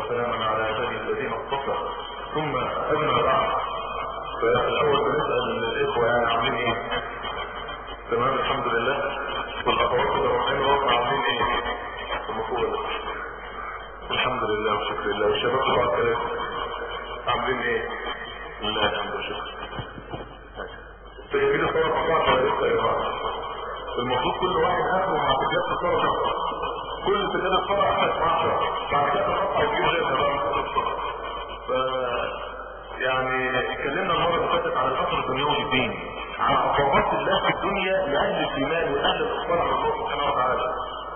وسلاما على عباده الذين اصطفى ثم اما بعد فالاول بنسال الاخوه يعني عاملين ايه؟ تمام الحمد لله والاخوات اللي رايحين راحوا عاملين ايه؟ المفروض الحمد لله والشكر لله والشباب طبعا كده عاملين ايه؟ لله الحمد والشكر تجميل الصلاة مع بعض ولا لسه يا جماعة؟ المفروض كل واحد اخره مع سجادة الصلاة كل سجادة الصلاة احد 12 بعد كده تقطع وتجيب غيرها بقى ف يعني اتكلمنا المرة اللي فاتت عن الاثر الدنيوي للدين عن عقوبات الله في الدنيا لاهل الايمان واهل الاخبار على الله سبحانه وتعالى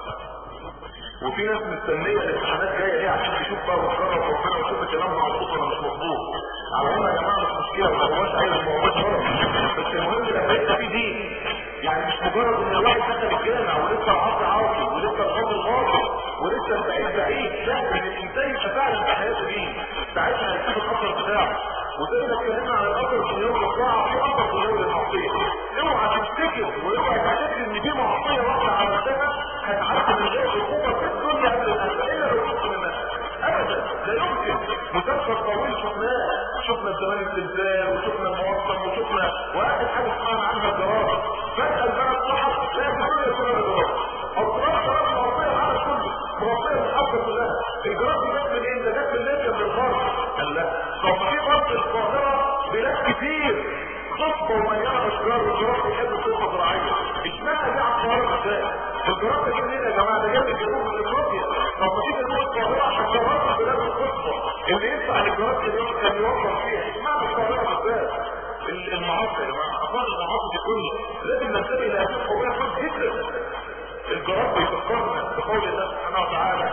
وفي ناس مستنيه الامتحانات جايه ليه عشان تشوف بقى وتجرب ربنا وتشوف الكلام ده مظبوط ولا مش مظبوط على ان يا جماعه مش مشكله ما هوش عايز ما هوش غلط بس المهم لما يبقى في دين يعني مش مجرد ان الواحد دخل الجامع ولسه العصر عاصي ولسه الفضل غاصب ولسه البعيد بعيد لا ان الانسان يبقى فعلا في حياته دين ساعتها هيشوف الاثر بتاعه وزي ما اتكلمنا عن الاثر في اليوم الطاعه في اثر في اليوم المعصيه اوعى تفتكر واوعى تعتقد ان دي معصيه واحده على نفسها هتعدي من غير عقوبه في الدنيا قبل الاخره الا لو كنت منها ابدا لا يمكن مسلسل طويل شفناه شفنا الزمان التلفاز وشفنا الموظف وشفنا واخر حاجه سمعنا عنها الجرائم فجاه البلد صحت لا الدنيا كلها جرائم اضرار جرائم مرضيه العالم كله مرضيه الحرب كلها الجرائم دي جت من ايه؟ ده جت من ليبيا من الغرب قال لا طب في برضه القاهره بلاد كتير خطبه ومليانه اشجار والجرائم بيحبوا الشرطه الزراعيه اشمعنى دي على القاهره بالذات؟ الجرائم ده جه منين يا جماعه؟ ده جه من جنوب افريقيا طب ما تيجي نروح القاهره عشان جرائم بلاد الخطبه اللي يدفع للجرائم اليوم كان يوفر فيها اشمعنى القاهره بالذات؟ المعاصي يا جماعه اخبار المعاصي دي كلها لازم ننتبه لهذه القضيه كويس جدا الجرائم بيفكرنا بقول الله سبحانه وتعالى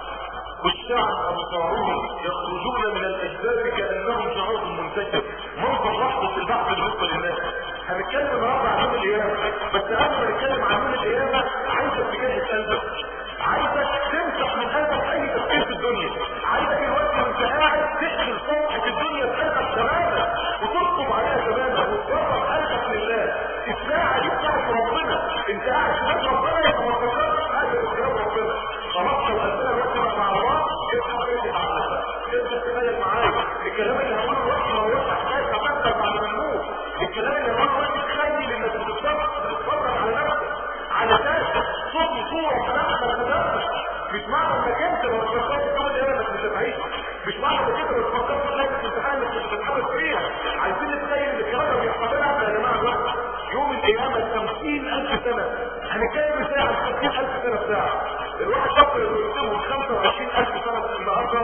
والشعب ابصارهم يخرجون من الاجداد كانهم شعوب منتشر منظر لحظه البحث بالنسبه للناس هنتكلم النهارده عن يوم القيامه بس قبل ما نتكلم عن يوم القيامه عايزك تجهز قلبك عايزك تمسح من قلبك اي تفكير في الدنيا عايزك الوقت وانت قاعد تقفل صفحه الدنيا بقلبك تماما وتطلب عليها تماما وتقرب قلبك لله الساعه دي بتاعت ربنا انت قاعد في بيت ربنا يبقى ما تفكرش في حاجه غير ربنا خلاص لو قلبنا الوقت بقى مع الله ابدا تقعد مع نفسك ابدا تتخيل معايا الكلام اللي هقوله دلوقتي ما هوش حكايه تفكر بعد ما نموت الكلام اللي هقوله دلوقتي تخيل انك بتتفرج بتتفرج على نفسك على شاشه صوت وصوره وكلام ما تقدرش مش معنى انك انت ما تفكرش تقول ايه انك مش هتعيش مش معنى انك انت ما تفكرش في لجنه امتحان انك مش هتتحمل فيها عايزين نتخيل ان الكلام ده بيحصل لنا يا جماعه دلوقتي يوم القيامه 50000 سنه هنتكلم ازاي عن 50000 سنه في ساعه الواحد فكر انه يكتبهم 25000 سنه النهارده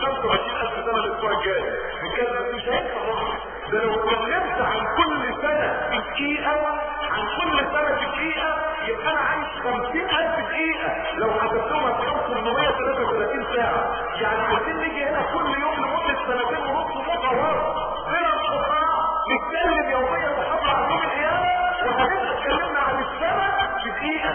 و25000 سنه الاسبوع الجاي نتكلم مش هينفع ده لو اتكلمت عن كل سنه في دقيقه عن كل سنه في دقيقه يبقى انا عايش 50000 دقيقه لو حسبتهم هتلاقيهم 833 ساعه يعني عايزين نيجي هنا كل يوم لمده سنتين ونص متواصل بلا انقطاع نتكلم يوميا نحضر عن يوم القيامه وهنبقى اتكلمنا عن السنه في دقيقه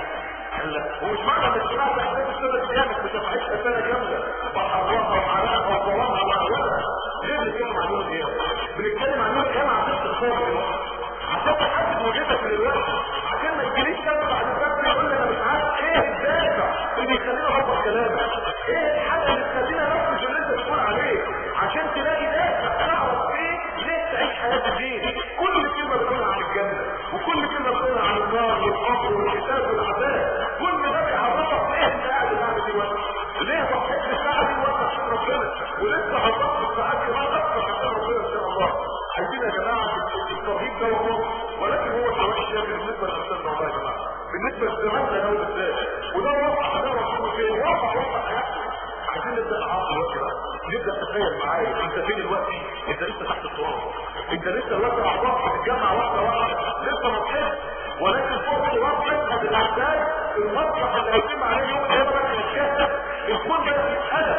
ومش معنى ان السماء تحتاج السنه دي انك مش هتعيشها سنه كامله بحرها وحرقها وظلامها وعوالها ليه بنتكلم عن يوم القيامه؟ بنتكلم عن يوم القيامه عشان تختار عشان تحدد وجهتك دلوقتي عشان ما تجيليش كده بعد فتره يقول لي انا مش عارف ايه الدافع اللي يخليني اغلط كلامك ايه الحاجه اللي تخليني انفذ اللي انت بتقول عليه عشان تلاقي دافع تعرف ايه ليه تعيش حياه الدين كل كلمه بتقولها عن الجنه وكل كلمه بتقولها عن النار والقبر والحساب والعذاب كل ده بيعرفك ايه انت قاعد بعد دلوقتي ليه ضحيت الساعه دي وانت عشان ربنا ولسه هتضحي الساعات كمان اكتر عشان ربنا ان شاء الله عايزين يا جماعه الترهيب ده وهو ولكن هو شويه شيء بالنسبه للانسان والله يا جماعه بالنسبه لزماننا ده بالذات وده واقع ده رسول فين واقع واقع حياتنا عايزين نبدا نعرف دلوقتي بقى نبدا تتخيل معايا انت فين دلوقتي انت لسه تحت التراب انت لسه دلوقتي اعضاء بتتجمع واحده واحده لسه ما طلعتش ولكن فوق التراب تشهد الاحداث المسرح اللي هيتم عليه يوم القيامه بقى يتشهد الكون ده يتقلب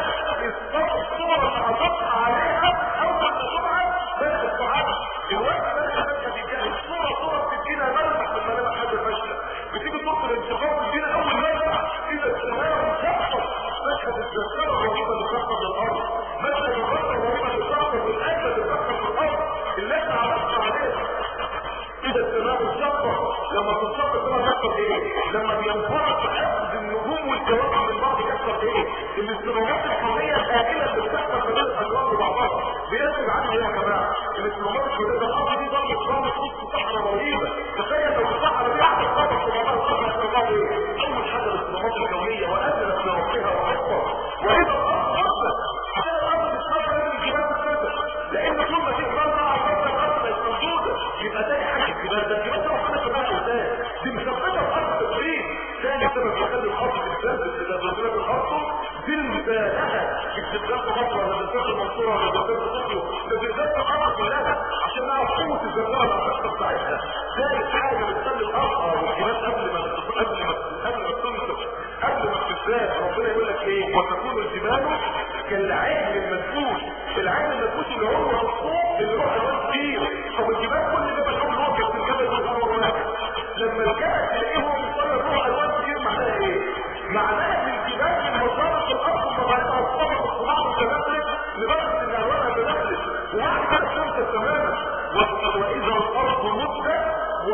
الصور اللي هتطلع عليها اول ما تطلع بدات الصعاب الوقت بدات بدات الصوره صوره بتدينا ملمح من ملامح هذا المشهد بتيجي صوره الانتقام تدينا اول ملمح اذا السماء تحصل مشهد الزلزال الرهيبه اللي بتحصل في الارض مشهد الرهيبه الرهيبه اللي بتحصل في الاجل اللي بتحصل في الارض اللي احنا عرفنا عليها اذا السماء انشقت لما تنشق السماء تحصل ايه لما بينفرد عدد النجوم والكواكب من بعض يحصل ايه الاستراتيجيات القوميه الاكله اللي بتحصل ما بين الاجرام وبعضها بينتج عنها ايه يا جماعه؟ الاستراتيجيات القوميه ده الارض دي ضربه ضربه نص صحراء رهيبه تخيل لو الصحراء دي قاعده تضرب في بعضها الصحراء في بعضها ايه؟ اول حاجه الاستراتيجيات القوميه واذنت لربها واكبر واذا الارض نفسها عشان الارض تتحرك لازم الجبال تتفتح لان طول ما في جبال مع الارض الارض بقت موجوده يبقى تاني حاجه الجبال ده الجبال ده ربنا سبحانه وتعالى دي مثبته الارض تدريب ثاني سبب يخلي الارض تتزلزل اذا زلزلت الارض زلزالها استبدال مصر ولا زلزال المنصوره ولا زلزال طوكيو ده زلزال الارض كلها عشان نعرف قوه الزلزال اللي هتحصل ساعتها ثالث حاجه بتخلي الارض والجبال قبل ما قبل ما قبل ما تنطق قبل ما تتزال ربنا يقول لك ايه وتكون الجبال كالعين المنفوش العين المنفوش اللي هو الصوت اللي هو الوان كتير طب الجبال كل ده بنقول هو كابتن الجبل ده هو واحد لما الجبل تلاقيه مصدر هو الوان كتير معناها ايه؟ معناها ان الجبال من مصدر الارض طبيعتها اصطبت الصباح وتنفلت لدرجه ان الوانها تنفلت وواحده الشمس تماما واذا الارض مدت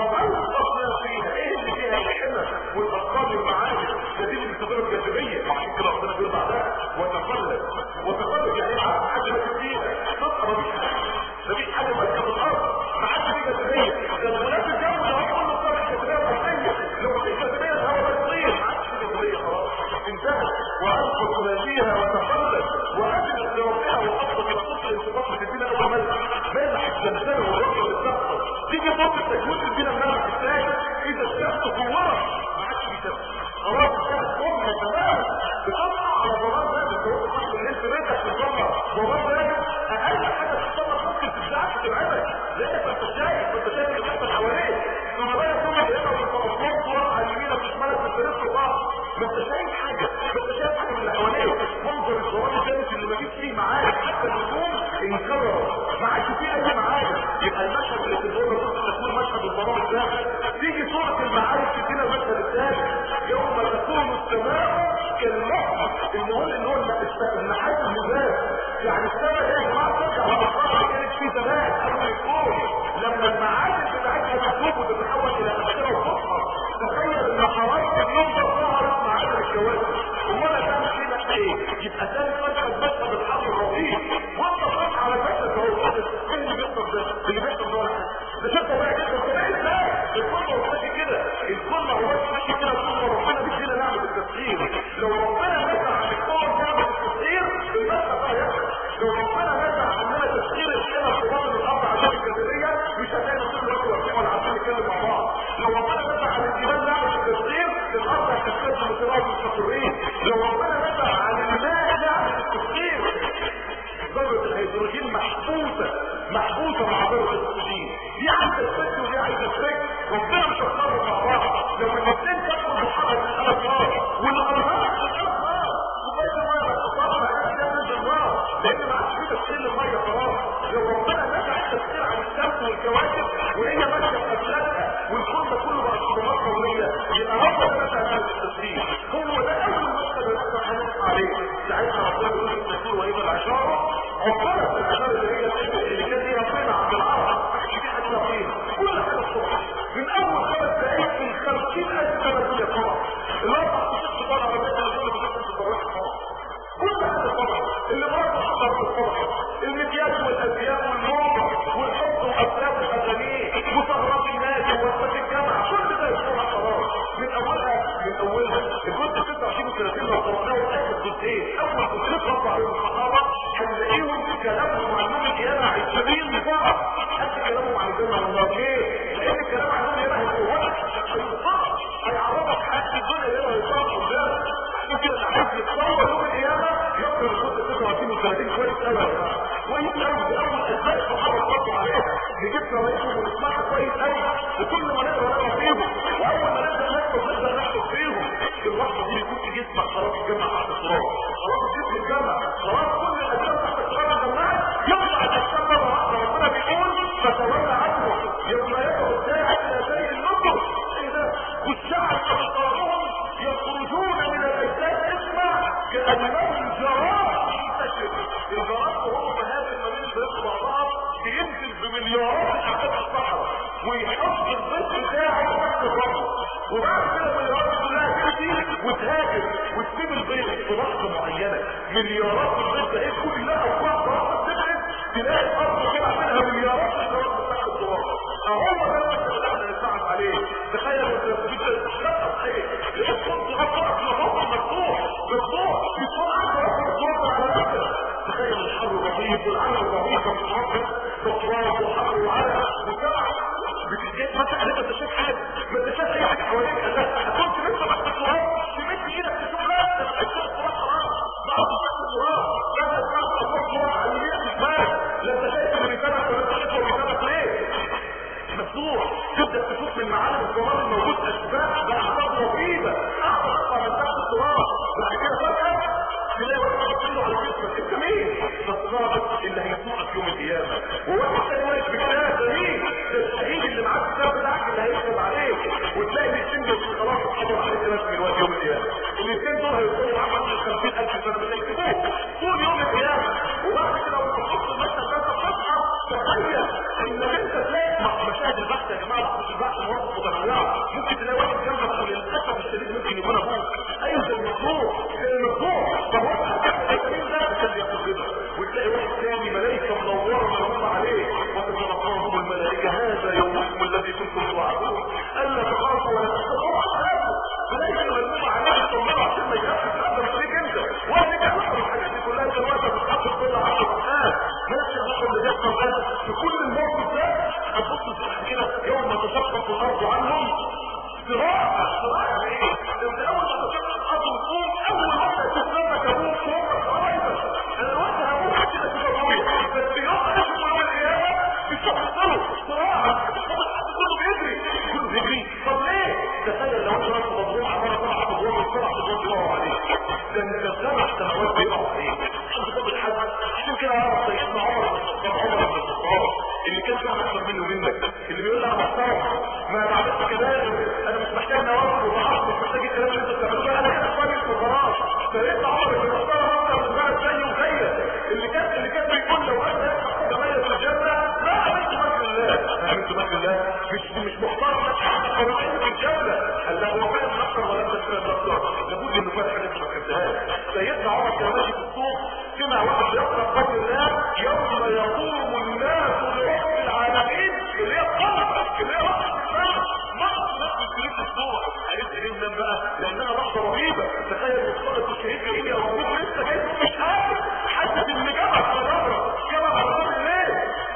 والقصنا فيها ايه اللي فيها الحمى والاطفال والمعادن ده دي من التجربه الجاذبيه عشان كده ربنا بيقول بعدها وتقلب وتقلب يعني مع حاجه ما فيها تبقى مفيش حاجه مفيش حاجه مركب الارض ما عادش في جاذبيه ده الغلاف الجو ده هو كله صار جاذبيه وحيه لو في جاذبيه الهواء ده يطير ما عادش في جاذبيه خلاص انتهى والقت ما فيها وتقلب واذنت لربها واصبت الى قصر انتفاض تدينا اول ملك ملح الزلزال والرجل اللي بتحصل تيجي صوت التجويد تدينا الملح الثاني اذا الشمس كورت ما عادش في شمس خلاص الشمس كورت تماما بتطلع على ضرار ذلك لو انت الليل في بيتك بتطلع ضرار ذلك اقل حاجه تتصور ممكن تتزعل تبعدك لانك انت شايف انت شايف اللي بيحصل حواليك ثم بقى ثم هنا والتوصل صوره على يمينك وشمالك بتلف في بعض ما انت شايف حاجه ما انت شايف حاجه من اللي حواليك منظر الضرار الثالث اللي ما فيش فيه معارك حتى النجوم انكرر ما عادش فيه اي معارك يبقى المشهد اللي في الدور ده تكون مشهد الضرار الثالث تيجي صوره المعارك تدينا المشهد الثالث يوم تكون السماء كالمحر اللي هو اللي هو النحاس المذاب يعني السماء ايه يا جماعه ترجع لمقرها كانت في زمان قبل الكون لما المعادن بتاعتها تتوب وتتحول الى اشكال وفقها تخيل ان حراره النمطه ظهرت معادن الكواكب امال تعمل فينا ايه يبقى ثالث مشهد مشهد الحر الرهيب وانت صح على المشهد اهو ايه اللي بيحصل ده اللي بيحصل ده ده شيء طبيعي جدا طبيعي ازاي الكل هو ماشي كده الكل هو ماشي كده طول ربنا بيدينا نعمه التسخير لو ربنا نزع عن الكون نعمه التسخير المشهد ده هيحصل لو ربنا نزع عننا تسخير الكلى في بطن الارض عشان الجاذبيه مش هتلاقي نصيب الوقت واقفين ولا عارفين نتكلم مع بعض لو ربنا نزع عن الجبال نعمه التسخير الارض هتتكلم بصراط مستقرين لو ربنا نزع عن الماء نعمه التسخير ذره الهيدروجين محبوسه محبوسه مع ذره الاكسجين دي عايزه تفك ودي عايزه تفك ربنا مش هيتصرف مع بعض لو الاثنين تدخل بحرك الالف نار والانهار الالف نار وبين الميه بتتصرف على كده النار لان ما عادش في تسخير للميه خلاص لو ربنا نزع التسخير عن الشمس والكواكب وهي ماشيه بافلاكها والكون ده كله بقى صدمات كونيه يبقى ربنا نزع عن التسخير هو ده اول مشهد اللي احنا هنقف عليه ساعتها ربنا يقول لك الدكتور واذا العشاره عبرت الاشاره اللي هي اللي كان ليها قيمه عند العرب دي حاجه قيمه كل حاجه الصبح من اول خمس دقائق من 50000 سنه دول طبعا الاربع ست طبعا ربنا يقول لك انت تروح طبعا كل حاجه طبعا اللي برضه حصل في الصبح المكياج والازياء والموضه والحب وافلام الاغاني وسهرات الناس ووقفات الجامعه كل ده يصبح خلاص من اولها من اولها الجزء 29 و30 لو قرأناه اخر جزئين اول جزئين رد عليهم الصحابه هنلاقيهم كلامهم عن يوم القيامه عشرين بسرعه حتى كلامهم عن الجنه والنار ليه؟ لان الكلام عن يوم القيامه هيقومك هيوصلك هيعرضك حياه الدنيا اللي هو هيوصلك قدامك عشان كده اللي عايز يتصور يوم القيامه يقرا الجزء 29 و30 كويس قوي ويجي اول اول اسباب الصحابه ردوا عليها نجيب روايتهم ونسمعها كويس قوي وكل ما نقرا نقرا فيهم واول ما نبدا نكتب نبدا نكتب فيهم في اللحظه دي يكون في جسمك خلاص الجمع تحت التراب خلاص الجسم اتجمع خلاص كل الاجسام تحت التراب اتجمعت يطلع الاجسام مره واحده ربنا بيقول فتولى عنهم يوم يدعو الداعي الى شيء النصر ايه ده والشعب ابصارهم يخرجون من الاجسام اسمع كانهم جراد منتشر الجراد وهو مهاجم ما بين البيت وبعضها بينزل بمليارات الاعداد الصحراء ويحط البيت بتاعه تحت الرمل وبعد كده مليارات كلها تمشي وتهاجر وتسيب البيت في لحظه معينه مليارات البيت ده ايه كلها افكار ضربت تبعد تلاقي الارض طلع منها مليارات الضرب تحت التراب اهو ده اللي احنا نتعب عليه تخيل انت بتبدا تحلقها ايه الصوت غطاء مفتوح مفتوح مفتوح يكون عنده رقم على نفسك تخيل الحر الرهيب والعرق الرهيب متحرك تراب وحر وعرق وجمع بتجيب مثلا انت مش شايف حاجه ما انت شايف اي حاجه حواليك هتكون تمشي تحت التراب تمد ايدك تشوف لا التراب خلاص ما تحت التراب لا تتعرف التراب على اليمين الشمال لا انت شايف اللي بيتابعك ولا انت شايف هو بيتابعك ليه مفتوح تبدا تشوف من معالم التراب الموجود اشباه باعصاب رهيبه اعظم اقوى من تحت التراب بعد كده فجاه تلاقي واحد بيطلع على جسمك انت مين؟ ده الصادق اللي هيسوقك يوم القيامه وواحد تاني واقف بكتاب ده مين؟ ده الشهيد اللي معاك الكتاب بتاعك اللي هيكتب عليك وتلاقي الاثنين دول خلاص اتحضر عليك ناس دلوقتي يوم القيامه الاثنين دول هيوصلوا معاك عند 50000 سنه مش هيكتبوك طول يوم القيامه وبعد كده لو تحط المشهد ده في الصفحه تخيل انك انت تلاقي مشاهد البحث يا جماعه مش البحث مواقف متنوعه ممكن تلاقي واحد جنبك وللاسف الشديد ممكن يكون ابوك ايوه زي المطلوب زي المطلوب طب هو مين ده عشان ياخد كده وتلاقي واحد تاني ملائكه منوره مرحومه عليه وتتلقاهم الملائكه هذا يومكم الذي كنتم توعدون الا تخافوا ولا تحزنوا ملائكه مرحومه عليه تطمنوا عشان ما يخافش هذا مش ليك انت ولا ليك احد الحاجات دي كلها دلوقتي بتحط كل عشر ساعات نفس الرقم اللي بيحصل ده في كل الموقف ده هتبص كده يوم تشقق الارض عنهم صراع صراع يعني ايه؟ انت اول ما تشقق الارض وتقوم اول واحده تسلمك ابوك وامك قرايبك انا دلوقتي هموت كده كده ابويا بس يوم ما اشوف يوم القيامه مش هتحصله صراع كله بيجري كله بيجري طب ليه؟ تخيل لو انت راجل مظلوم عمال طلع تضرب بسرعه تضرب يقعوا عليك ده انت سبع سنوات بيقعوا عليك حد فاضل حد عشان كده اعرف سيدنا عمر بن الخطاب عمر بن الخطاب اللي كان فاهم اكتر منه منك اللي بيقول لي انا محترم ما بعملش كلام انا مش محتاج نوافل وضعاف مش محتاج الكلام اللي انت بتعمله ده انا كده كويس وخلاص سيدنا عمر بن الخطاب اكتر من بلد زيه وزيك اللي كان اللي كان بيقول لو انا يفتح جمايل في الجنه لا عملت مجد الله عملت مجد الله مش مش محترم قررين في الجنه قال له هو فاهم اكتر ولا انت فاهم اكتر لابد انه فاهم حاجه ما فهمتهاش سيدنا عمر كان ماشي في السوق سمع واحد يقرا قول الله يوم يقوم الناس لرب العالمين اللي هي الطلبه اللي هي وقت الاسلام نقص نفس الكريم في الصور عرفت ليه منين بقى؟ لانها لحظه رهيبه تخيل مصطلح الشهيد جاي لي او ابوك لسه جاي مش عارف حاسس ان جبل على ظهره جبل على ظهر الليل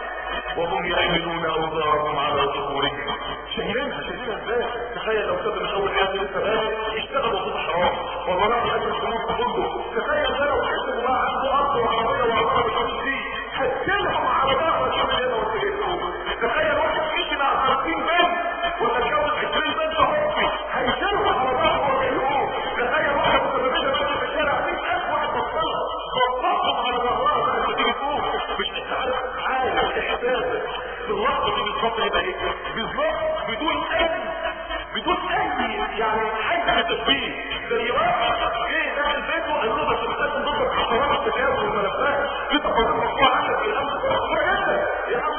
وهم يحملون اوزارهم على ظهورهم شايلينها شايلينها ازاي تخيل لو ساب من اول حاجه لسه بقى اشتغل وخد حرام والله لا اجر الفلوس كله تخيل ده لو حسب بقى عنده ارض وعربيه وعربيه مش دي هتسيبهم على ظهر عشان هنا وتجيبهم تخيل واحد مشي مع 50 بنت ولا اتجوز 20 بنت حبي هيشيلهم على ظهره ويجيبوه تخيل واحد متزوجه ماشي في الشارع 100000 واحد بطلها بطلهم على ظهرها عشان تيجي فوق مش انت عارف عارف احساسك في اللحظه دي بالظبط يبقى ايه بالظبط بدون اي بدون اي يعني حاجه تشبيه زي واحد جه داخل بيته قال له بس محتاج نضرب حشرات التكاثر والملفات في تقارير مقطوعه عندك في الامن جدا يا عم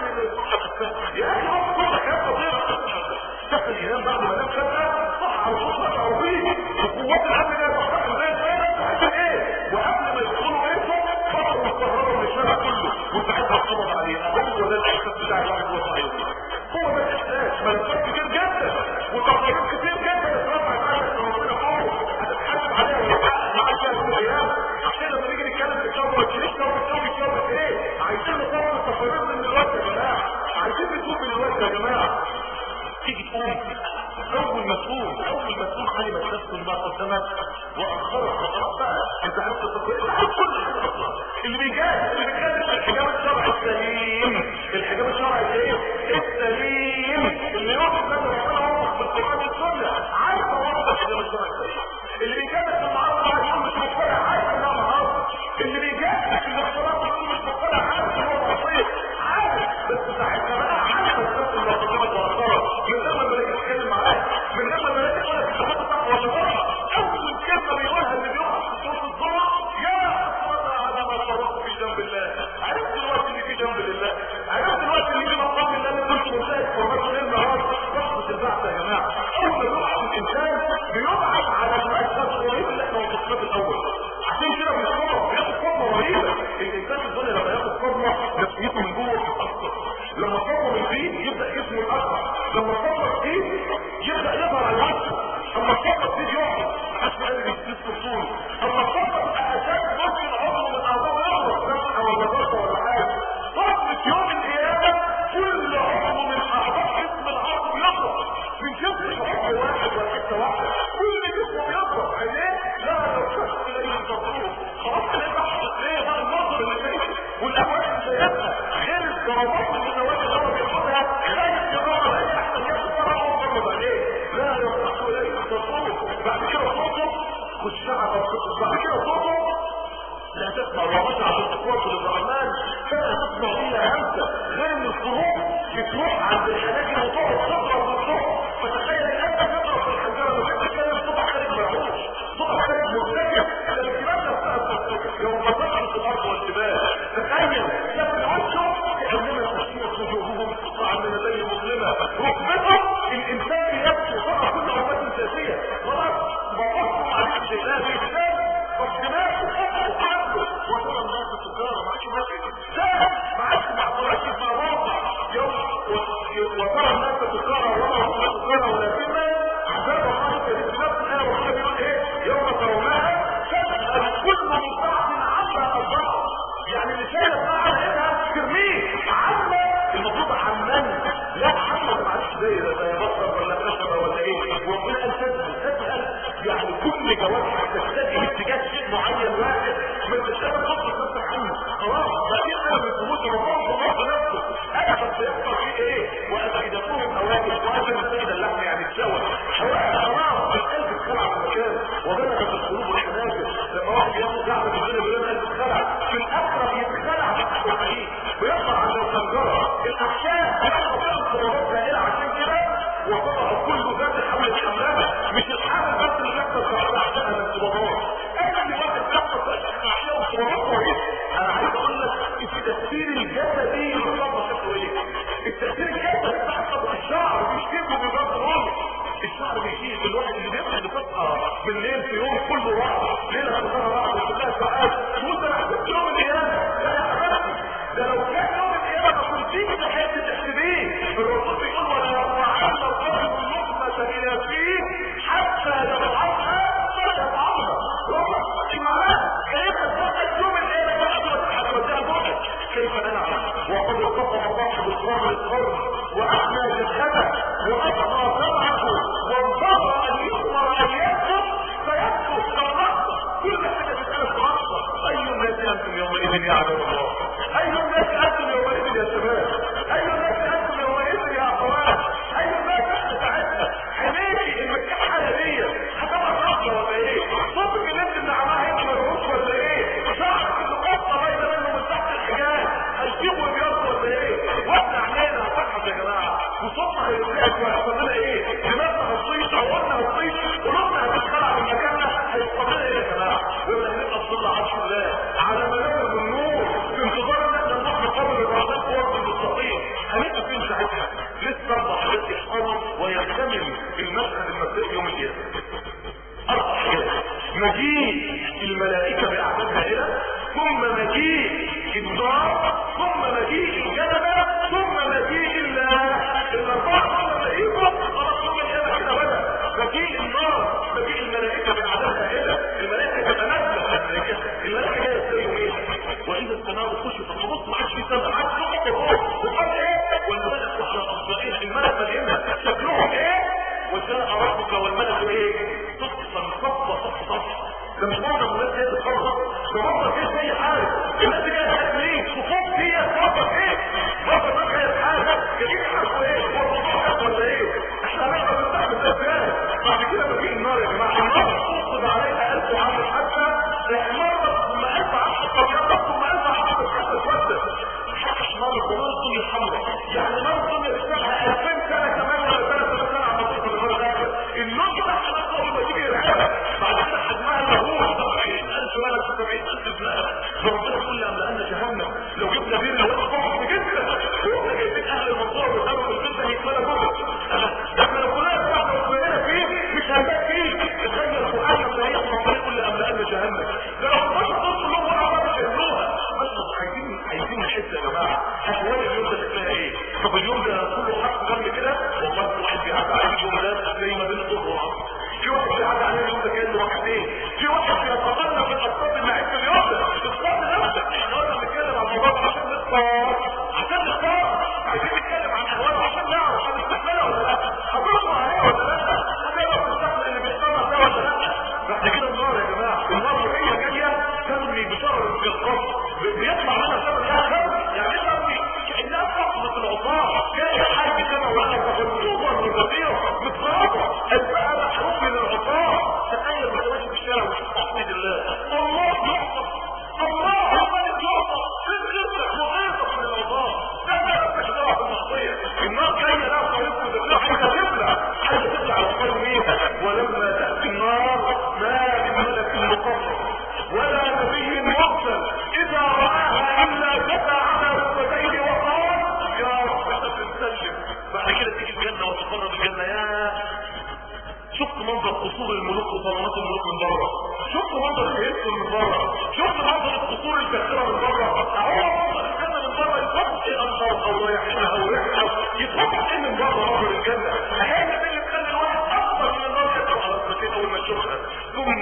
يا اخي هو صوتك كان فظيع دخل ينام بعد ما نام شقه صح على صوت مش عربيه وقوات الامن جايه تحتك ازاي عشان ايه وقبل ما يدخلوا بيتهم فرقوا الكهرباء من الشارع كله وساعتها اتقبض عليه هو ده الاحساس بتاع الواحد وهو صحيح هو ده الاحساس ملفات كتير جدا وتقارير كتير جدا اترفعت عنك ربنا فوق هتتحاسب عليها ويتحقق معاك فيها كل ايام عشان لما نيجي نتكلم في الشر ما تشيلش شر الشر الشر ايه عايزين نصور التقارير من دلوقتي يا جماعه عايزين نشوف دلوقتي يا جماعه تيجي تقوم اول مسؤول اول مسؤول كلمه نفس ما قدمت واخرت خلاص بقى انت عرفت التقرير عارف كل حاجه اصلا اللي بيجاهد اللي بيتكلم في الحجاب الشرعي السليم الحجاب الشرعي ايه السليم اللي يوقف لنا ربنا وقف بالقران والسنه عارف هو الحجاب الشرعي السليم اللي بيجاهد في المعارضه عشان مش مقتنع عارف انها معارضه اللي بيجاهد في الاختلاط عشان مش مقتنع عارف ان هو معصيه عارف بس ساعتها بقى عارف الناس اللي قدمت واخرت من غير ما الملائكه تتكلم معاه من غير ما الملائكه تقول لك انت حاطط تقوى ولا غلط اول كلمه بيقولها اللي بيقع في صوت الظلم وربطت من النوادي اللي هو بياخدها خايف يضرب اي احسن ياخد طبعا وضرب عليه لا يصح اليه تصوم بعد كده صوته خشعة بعد كده صوته لا تسمع ومشى على التواصل الرحمن فلا تسمع الا همسه غير ان الخروج بتروح عند الحناجر وتقعد تضرب بالصوت فتخيل انت تضرب في الحنجره وانت بتتكلم صوتك خارج مرعوش صوتك خارج مرتجع الكلام نفسها بتفتكر يوم ما تضرب في الارض والجبال تخيل لكن وشه كانما تشير وجوههم قطعا من الليل مظلمه ركبتهم الانسان بنفسه طبعا كل عمات سياسيه خلاص بقصوا عليك شيء لا بيتسال فالدماغ وترى الناس سكارى ما عادش ماشي لا ما عادش مع طريقة مع واقع يوم وترى الناس سكارى وما هم سكارى ولكن عذاب الله شديد نفس الآية والله بيقول ايه يوم ترونها تسأل كل مصاعد عما أصاب يعني اللي شايف معها لقيتها ترميه عما المفروض عمان لا عما ما عادش زي ده يا بطل ولا كشف ولا ايه وربنا قال تسأل تسأل يعني كل جوارح تتجه اتجاه شيء معين واحد من الشباب تطلق نفسك عنه خلاص ده ايه انا من ثبوت رمضان الله نفسه انا بس يحصل فيه ايه وافئدتهم اواكل واجل مسجد اللحم يعني تسوى خلاص القلب اتخلع في المكان وبلغت القلوب والحناجر لما واحد ياخد قاعده في الدنيا بيقول القلب اتخلع في الاخره بيتخلع تحت الحديد بيطلع عند الخنجره الاحشاء بيحصل انقباضات دائره عشان كده وطبعا كل ذات حمل حملها مش الحمل بس اللي يحصل في احشائها الانقباضات اي واحد يحصل في احشائه انقباضات كويس انا عايز اقول لك التاثير الجسدي للصدمه شكله ايه التاثير الجسدي بتاع الشعر بيشتكي من الرمل الشعر بيشيل الواحد اللي بيبقى بتصحى بالليل في يوم كله راحه ليله سهره راحه وكلها ساعات وانت ما حسيتش يوم القيامه لا يا حبيبي ده لو كان يوم القيامه ما كنتيش تحس تحسبيه الرسول بيقول ولا يرفعن الرجل اللقمه الى فيه حتى يضعها ولا يضعها المعنى كيف تفكر يوم القيامه هتوديها جوعك كيف ننعم وقد وقف الله بالقرن القرن واحنا جسده واطغى سمعه وانتظر ان يؤمر ان يكفر فيكفر كالرقصه كل حاجه بتتقال في رقصه اي الناس انتم يومئذ يعلم الله اي الناس انتم يومئذ يا شباب اي الناس انتم يومئذ يا اخوات اي الناس احنا ساعتها حميدي المكان حاليا هتبقى رقصه ولا ايه صوتك اللي انت بنعمها انت ملهوش ولا ايه شعرك اللي قطه باينه منه من تحت الحجاب هيجيبوا ويرضوا ولا ايه واحنا عينينا هتضحك يا جماعه وصوتنا هيتقاس وهيحصل لنا ايه دماغنا هتطيش عورنا هتطيش قلوبنا هتتخلع من مكاننا هيحصل لنا ايه يا جماعه يقول لك نبقى في ظل عرش الله على منابر النور في انتظار ان احنا نروح نقابل الرحمن في وقت المستقيم هنبقى فين ساعتها لسه اربع حاجات يحصلوا ويكتمل المشهد المبدئي يوم القيامه اربع حاجات مجيء الملائكه باعداد هائله ثم مجيء النار ثم مجيء الجنة ثم مجيء الاربعه ثم مجيئهم خلاص يوم القيامه كده بدا مجيء النار مجيء الملائكه باعداد هائله الملائكه تتنزل الملائكه جايه تسوي ايه واذا السماء كشفت تبص ما عادش في سماء ما عادش في فوق وقال ايه والملك على اصبعين الملك مليانها شكلهم ايه وجاء ربك والملك ايه صفا صفا صفا صفا ده مش مرضى الناس جايه تتفرج ده مرضى ايه زي حاجه الناس جايه تحت ليه صفوف فيها مرضى ايه مرضى الناس جايه حاجه جايين يحرقوا ايه مرضى ولا ايه احنا هنقدر نستحمل ده ازاي بعد كده بجي النار يا جماعه النار تصب عليها الف عام حتى مرة ثم الف عام حتى ثم الف عام حتى تتوسد حتى نار الدنيا الدنيا الحمراء يعني نار الدنيا بتشتغل 2000 سنه كمان ولا 3 سنه على مصر النار الاخر النار ده احنا اول ما يجي يرعبها بعد كده حجمها مهول 70000 ولد 70000 بلاد فربنا يقول لي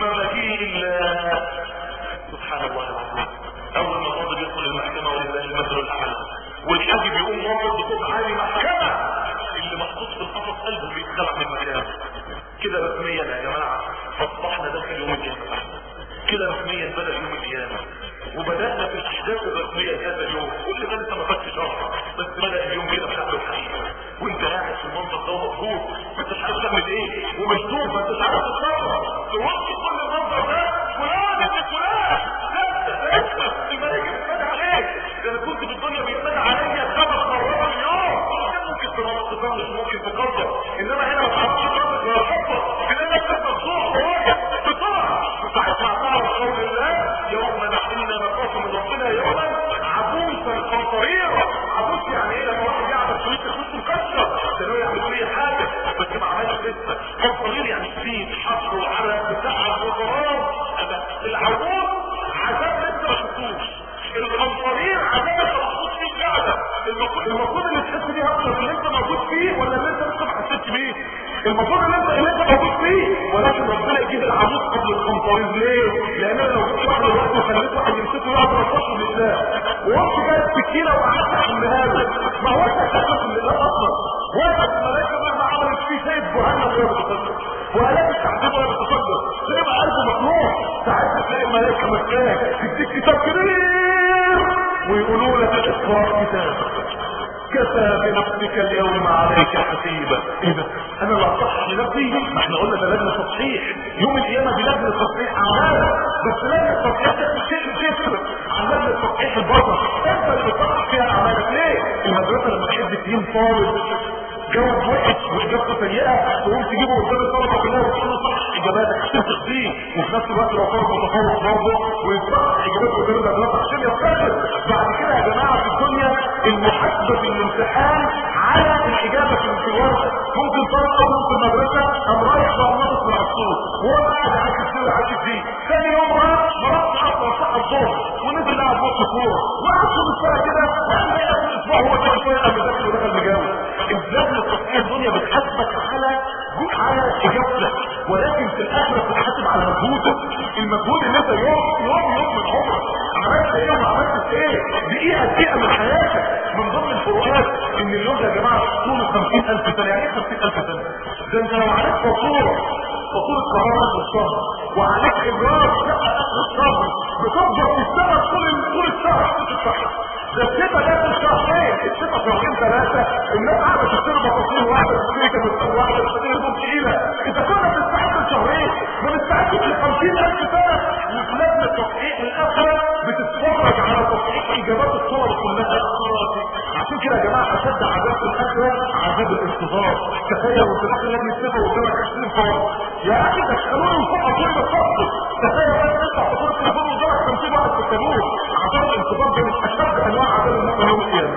مفاتيح الله سبحان الله العظيم اول ما الراجل يدخل المحكمه ولله المثل الاعلى والحاج بيقوم رافض بصوت عالي محكمه اللي محطوط في القفص قلبه بيتخلع من مكانه كده رسميا يا جماعه اصبحنا داخل يوم القيامه كده رسميا بدا يوم القيامه وبدانا في الاحداث الرسميه هذا اليوم كل ده لسه ما فاتش شهر بس بدا اليوم كده بشكل الحقيقه وانت قاعد في المنطق ده مبسوط ما انتش عارف تعمل ايه ومشدود ما انتش عارف تتصرف توقف كل المنظر ده فلان انت فلان لا انت الملائكه بتتفادى عليك ده انا كنت في الدنيا بيتفادى عليا خمس مرات في اليوم ممكن تطنش ممكن تقدر انما هنا ما تعرفش تطنش ولا تقدر انما انت مفتوح وواجب بسرعه ساعه ما تعرف قول الله يوم نحن نخاف من ربنا يوما عبوسا قمطريرا عبوس يعني ايه لما واحد يعمل فلوس فلوس مكسر ده لو يعمل فيه حاجه بس ما عملش لسه قمطرير يعني سيد حفر وعرق بتاع وقرار العبوس عذاب لسه ما شفتوش القمطرير عذاب انت محطوط فيه فعلا المفروض المفروض اللي تحس بيه اكتر اللي انت موجود فيه ولا اللي انت لسه ما حسيتش بيه المفروض اللي انت اللي انت موجود فيه ولكن ربنا يجيب العمود قبل القمطرير ليه؟ لان انا لو جبت واحد دلوقتي وخليت واحد يمسكه يقعد يرصصه بالله وقمت جايب سكينه وقعدت احملها له ما هو انت هتاخد من الله اصلا واقف الملائكه مهما عملت فيه سيد جهنم وهي بتتصدر وآلات التحديد وهي بتتصدر تبقى قلبه مخنوق ساعتها تلاقي الملائكه مكان تديك كتاب كبير ويقولوا لك اقرا كتابك كفى بنفسك اليوم عليك حسيبا ايه ده انا اللي اصحح لنفسي ما احنا قلنا ده لجنه تصحيح يوم القيامه دي لجنه تصحيح اعمال بس لجنه تصحيح شيء تفرق عن لجنه تصحيح البشر انت اللي بتصحح فيها اعمالك ليه المدرسه لما تحب تجيب طالب جواب وحش واجابته سيئه تقوم تجيبه قدام الطلبه كلها وتقول له صح اجاباتك عشان تخفيه وفي نفس الوقت لو طالب متفوق برضه ويصحح اجاباته قدام المدرسه عشان يفتكر بعد كده يا جماعه في الدنيا المحاسبه في الامتحان على الاجابه في الورقه ممكن طالب اول في المدرسه قام رايح بقى ناقص من العصور وهو قاعد عاكس فيه وعاكس فيه ثاني يوم راح ما راحش حتى صح الظهر ونزل لعب ماتش كوره وقعد طول السنه كده وقال لي اخر اسبوع هو كان شويه قبل ذاكر ودخل مجاوب اللجنه التصحيح الدنيا بتحاسبك على على اجابتك ولكن في الاخره بتحاسب على مجهودك المجهود اللي انت يوم يوم يوم من عمرك عملت ايه وما عملتش ايه دقيقه دقيقه من حياتك من ضمن الفروقات ان اليوم ده يا جماعه طوله 50000 سنه يعني ايه 50000 سنه ده انت لو عليك فاتوره فاتوره كهرباء في الشهر وعليك ايجار شقه اخر الشهر بتفضل تشتغل طول طول الشهر طول الشهر ده الشتاء ده في الشهرين الشتاء شهرين ثلاثه الناس قاعده تشتري بطاطين واحده تشتري كابتن واحده تشتري هدوم تقيله اذا كنا بنستعد لشهرين ما بنستعدش ل 50000 سنه ولجنه تصحيح الاخره بتتفرج على تصحيح اجابات الصور كلها عشان كده يا جماعه اشد عذاب في الاخره عذاب الانتظار تخيل وانت داخل لجنه السفر قدامك 20 فرد يا اخي دخلوني وفوق طول الصف تخيل بقى تفتح تقول التليفون قدامك 50 واحد في التابوت عذاب الانتظار ده من اشد انواع عذاب المؤمن يوم القيامه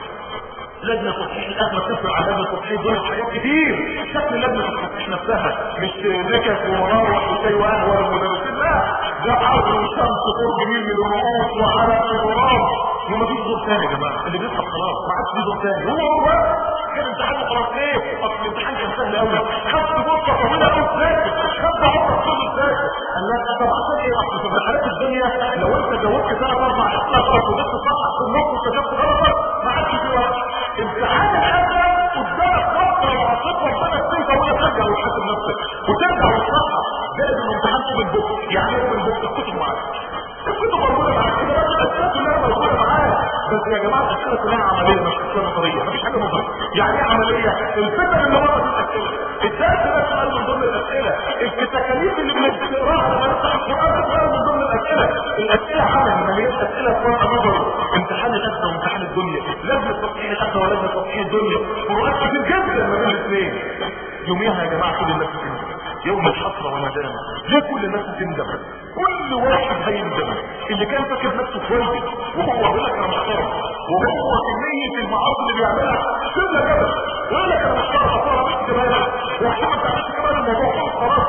لجنة تصحيح الأخرى تفرع على لجنة تصحيح دول حاجات كتير شكل لجنة التصحيح نفسها مش نكت ومراوح وشاي وقهوة والمدرسين لا ده حر وشمس فوق جميل من الرؤوس وعرق وغرام ومفيش دور تاني يا جماعة اللي بيصحى خلاص ما عادش في دور تاني هو هو كان امتحان خلاص ليه؟ اصل الامتحان كان سهل قوي خدت فرصة طويلة قوي تذاكر خدت عمرك كله تذاكر قال لك طب عشان ايه اصل في امتحانات الدنيا لو انت جاوبت ثلاث اربع اسئله وجبت صح في النص وكتبت غلط ما عادش في وقت امتحان الاخره قدامك فتره وعصيت ربنا سنين طويله ترجع وتحاسب نفسك وترجع وتصحح زائد الامتحان اوبن بوك يعني ايه اوبن بوك الكتب معاك الكتب موجوده معاك كده بس الاسئله كلها موجوده معاك بس يا جماعه الاسئله كلها عمليه مش اسئله نظريه مفيش حاجه نظريه يعني ايه عمليه الفكره اللي ورا الاسئله الدرس ده سؤال من ضمن الاسئله التكاليف اللي بنقراها لما نفتح القران ده سؤال من ضمن الاسئله الاسئله عمل ما هي اسئله فرع نظري امتحان الاخره وامتحان الدنيا لجنه تصحيح الاخره ولجنه تصحيح الدنيا فروقات كتير جدا ما بين الاثنين يوميها يا جماعه كل الناس تندم يوم الحسره والندامه ليه كل الناس تندم كل واحد هيندم اللي كان فاكر نفسه كويس وهو بيقول لك انا محترم وهو كميه المعاصي اللي بيعملها سيبنا كده يقول لك انا محترم اصلا مش كمان وعشان ما تعملش كمان الموضوع خلاص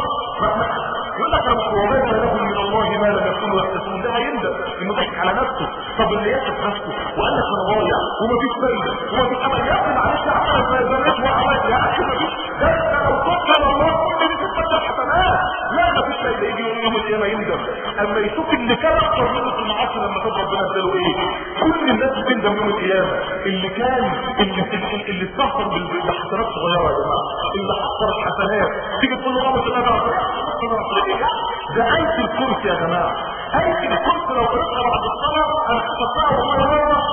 يقول لك انا وبين لهم من الله ما لم يكونوا يحتسبون ده هيندم انه ضحك على نفسه طب اللي يثق نفسه وقال لك انا ضايع ومفيش فايده ومفيش امل يا اخي معلش يا عم ما يزنيش وعملت يا اخي مفيش ده انت لو توكل على الله كل دي تتفتح حسنات لا مفيش فايده واحد يجي يوم القيامه يندم اما يشوف اللي كان اكتر منه في المعاصي لما كان ربنا اداله ايه كل الناس بتندم يوم القيامه اللي كان اللي اللي استهتر بالحسنات صغيره يا جماعه اللي حصلت حسنات تيجي تقول له ربنا انا ده ايه الكرسي يا جماعه ايه الكرسي لو قرأتها بعد الصلاه انا حفظتها والله مره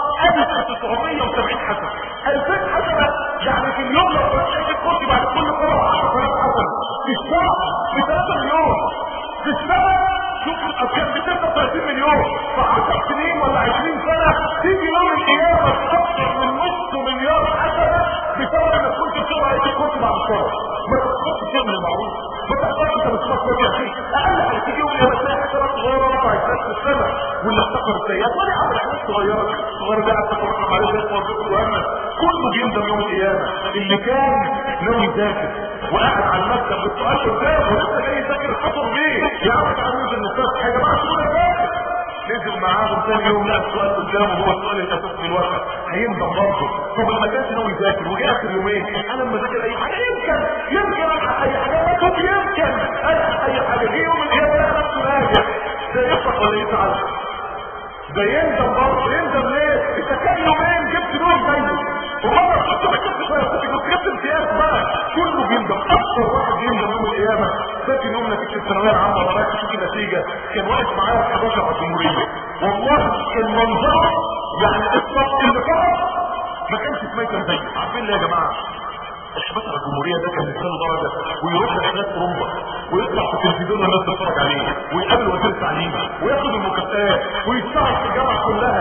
1970 حسنه 2000 حسنه يعني في اليوم لو قرأت ايه الكرسي بعد كل قراءه 10 حسنه في الشهر في 3 مليون في السنه شوف الارقام ب 36 مليون في 10 سنين ولا 20 سنه تيجي يوم القيامه اكثر من نص مليار حسنه بسبب انك كنت بتقرا ايه الكرسي بعد الصلاه ما تخططش تعمل المعروف ما تقدرش انت بتخطط وجه فيه اقل حاجه تيجي يوم القيامه تلاقي حسنات صغيره رفعت ناس في السماء واللي افتكر السيئات ولا عمل حاجات صغيره صغيره ده حتى ترحم عليه زي ما وهمك كله بيندم يوم القيامه اللي كان ناوي يذاكر وقاعد على المكتب بالسؤال قدامه ولسه جاي يذاكر الخطر بيه يا عم تعالى ننزل نصطاد حاجه بقى شو ده نزل معاهم ثاني يوم لقى السؤال قدامه هو السؤال الاساسي في الواقع هيندم برضه طب لما كانش ناوي يذاكر وجه اخر يومين انا لما اذاكر اي حاجه يمكن يمكن الحق اي حاجه طب يمكن الحق اي حاجه جه يوم القيامه لقى نفسه راجع ده يفرح ولا يزعل ده يندم برضه يندم ليه؟ انت كان يومين جبت نور زيه ومرة كنت ما كنتش كنت جبت امتياز بقى كله بيندم اكثر واحد بيندم يوم القيامة فاكر يوم نتيجة الثانوية العامة ولا رايح تشوف النتيجة كان واقف معايا في 11 على الجمهورية والله كان منظره يعني الصف اللي فقط ما كانش في ميتم زيه عارفين ليه يا جماعة الحباس على الجمهورية ده كان لسانه درجة ويروح لحاجات اوروبا ويطلع في التلفزيون والناس تتفرج عليه ويقابل وزير التعليم وياخد المكافآت ويشتغل في الجامعة كلها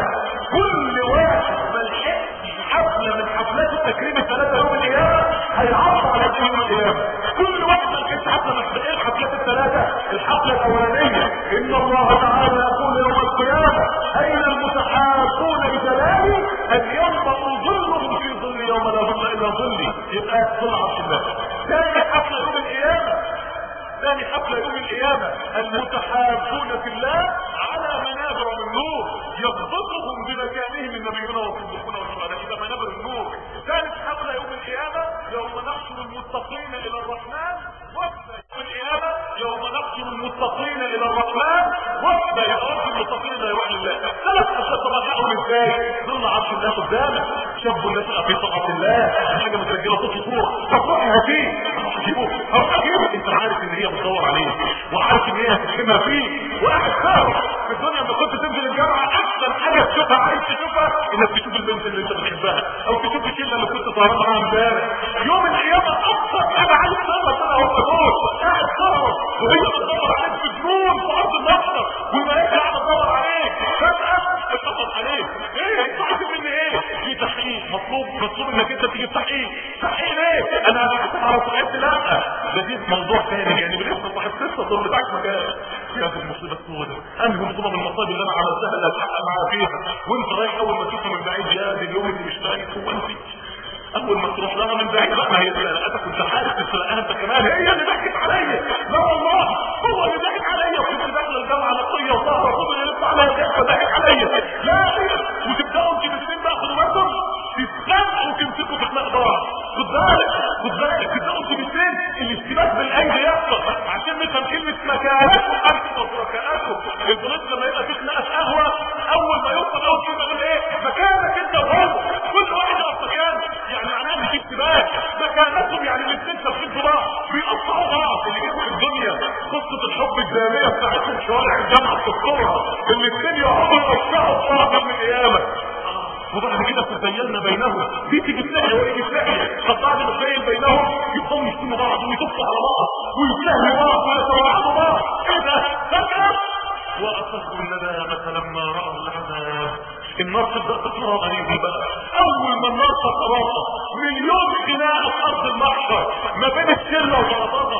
كل واحد ملحقش حفلة من حفلات التكريم الثلاثة يوم القيامة هيعرف على ايه يوم القيامة كل واحد ملحقش حفلة من ايه الحفلات الثلاثة الحفلة الاولانية ان الله تعالى يقول يوم القيامة اين المتحابون بجلالي اليوم ظلهم في ظل يوم لا ظل الا ظلي يبقى ظل عرش الله ثاني حفلة يوم القيامة ثاني حفلة يوم القيامة المتحابون في الله على منابر من نور يغبطهم بمكانهم النبيون والصديقون والشهداء الى منابر النور ثالث حفلة يوم القيامة يوم نحشر المتقين الى الرحمن وفد يوم القيامة يوم نحشر المتقين الى الرحمن وفد يا المتقين لا يروح لله ثلاث اشياء طبعا حقهم ازاي ظل عرش الله قدامك شاب الناس في طاعة الله حاجة مسجلة صوت صورة فتروح هاتيه هتجيبه هروح اجيبه انت عارف ان هي بتدور عليه وعارف ان هي هتحمها فيه وقاعد فاهم في الدنيا لما كنت تنزل الجامعة احسن حاجة تشوفها عايز تشوفها انك تشوف البنت اللي انت بتحبها او تشوف الشله اللي كنت سهران معاها امبارح يوم القيامة اكثر حاجة عايز تسهر كده هو دول قاعد سهر وهي بتدور عليك في جنون في ارض المحشر والملائكة قاعدة تدور عليك فجأة بتدور عليك ايه انت عايز مني ايه في تحقيق مطلوب مطلوب انك انت تيجي تحقيق تحقيق ليه انا هحكم على صحيحتي لا ده دي موضوع ثاني يعني بنفس صاحب قصه طول بتاعك مكان يا دي المصيبه السوداء انهي مصيبه من المصايب اللي انا عملتها اللي هتحقق معاها فيها وانت رايح اول ما تشوفها من بعيد يا دي اليوم اللي مش شايف هو انت اول ما تروح لها من بعيد بقى ما هي سرقتك كنت عارف تسرقها انت كمان هي اللي ضحكت عليا لا والله هو اللي ضحك عليا وكنت داخل الجامعه نقيه وظهر خد اللي لسه عليا ضحك ضحك عليا لا وتبداوا انتوا الاثنين بقى خدوا بالكم تتخانقوا وتمسكوا في خناق بعض خد بالك خد بالك تبداوا انتوا الاثنين الاشتباك بالايدي يحصل عشان نفهم كلمه مكانكم انتم وشركائكم البوليس لما يبقى في خناقه في قهوه اول ما يوصل اول كلمه يقول ايه مكانك انت وهو كل واحد يقف مكانه يعني معناها ان في اشتباك مكانتهم يعني الاثنين ثابتين في بعض بيقطعوا بعض اللي جابوا في الدنيا قصه الحب الداميه بتاعتهم شوارع الجامعه بتذكرها الاثنين يقعدوا يقطعوا في بعض يوم القيامه وبعد كده تزيلنا بينهم دي تيجي تلاقي ويجي تلاقي طب بعد ما تزيل بينهم يبقوا يشتموا بعض ويطفوا على بعض ويتلهوا بعض ويتوعدوا بعض ايه ده فجأة واصدقوا الندامة لما رأوا العذاب النار تبدأ تتراب عليهم بقى اول ما النار تتراب مليون خناقة في ارض المحشر ما بين الشلة وبعضها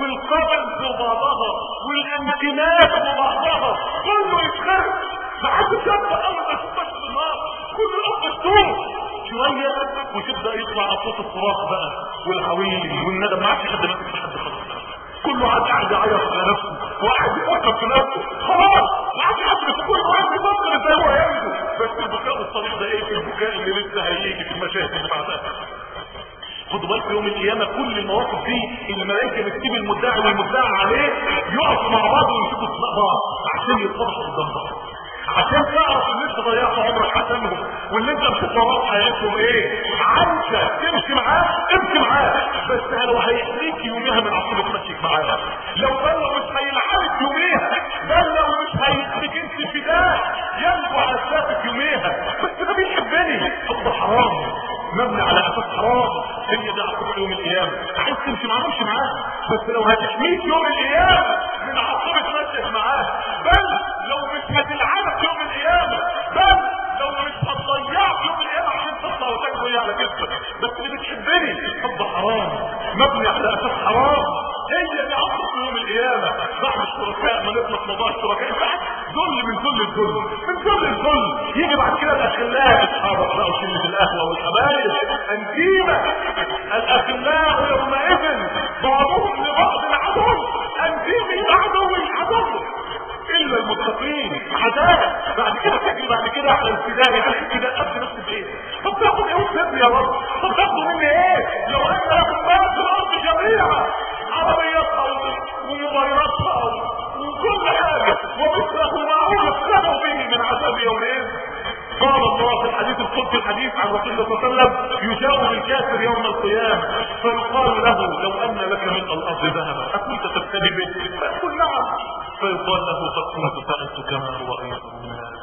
والقبل وبعضها والامكنات وبعضها كله يتخرج ما حدش يبقى اول ما تبقى في النار كل الارض تدوم شوية وتبدأ يطلع اصوات الصراخ بقى والعويل والندم ما عادش حد ماسك حد خالص كله قاعد قاعد يعيط على نفسه وقاعد يفكر في نفسه خلاص ما عادش حد في كل واحد بيفكر ازاي هو ينجو بس البكاء الصريح ده ايه في البكاء اللي لسه هيجي في المشاهد اللي بعدها خدوا بالك يوم القيامة كل المواقف دي الملائكة بتسيب المدعي والمدعي عليه يقفوا مع بعض ويمسكوا اسماء بعض عشان يتفضحوا قدام بعض عشان تعرف ان انت ضيعت عمرك عشانهم واللي انت مش حياتهم ايه عايزه تمشي معاه امشي معاه بس لو هيحميك يوميها من عصبك مشيك معاه لو بلغ مش هيلعبك يوميها بلغ مش هيخليك انت في ده ينجو على سافك يوميها بس ده بيحبني حب حرام مبني على اساس حرام هي دي عقوبه يوم القيامه عايز تمشي معاه امشي معاه بس لو هتحميك يوم القيامه من عقوبه مشيك معاه بل لو مش هتلعنك يوم القيامه بل لو مش هتضيعك يوم القيامه عشان تطلع وتاكل على كتفك بس اللي بتحبني حب حرام مبني على اساس حرام هي دي عقوبه يوم القيامه بعد الشركاء ما نطلق موضوع الشركاء ذل من كل الذل من كل الذل يجي بعد كده الاخلاء اصحابك بقى وشله القهوه والحبايب انتيمه الاخلاء يومئذ بعضهم لبعض العدو انتيمي عدو العدو الا المتقين عذاب بعد كده تجري بعد كده على الفداء يا اخي كده قبل نفس ايه طب تاخد ايه وتسيبني يا رب طب تاخدوا مني ايه لو ان لكم ما في الارض جميعا عربياتها وموبايلاتها وكل حاجه ومثله معه يفتنوا به من عذاب يومئذ قال الله في الحديث القدسي الحديث عن رسول الله صلى الله عليه وسلم يجاوب الكافر يوم القيامه فيقال له لو ان لك من الارض ذهبا اكنت تبتدي به فيقول نعم فيقال له قد كنت سالت كما هو ايضا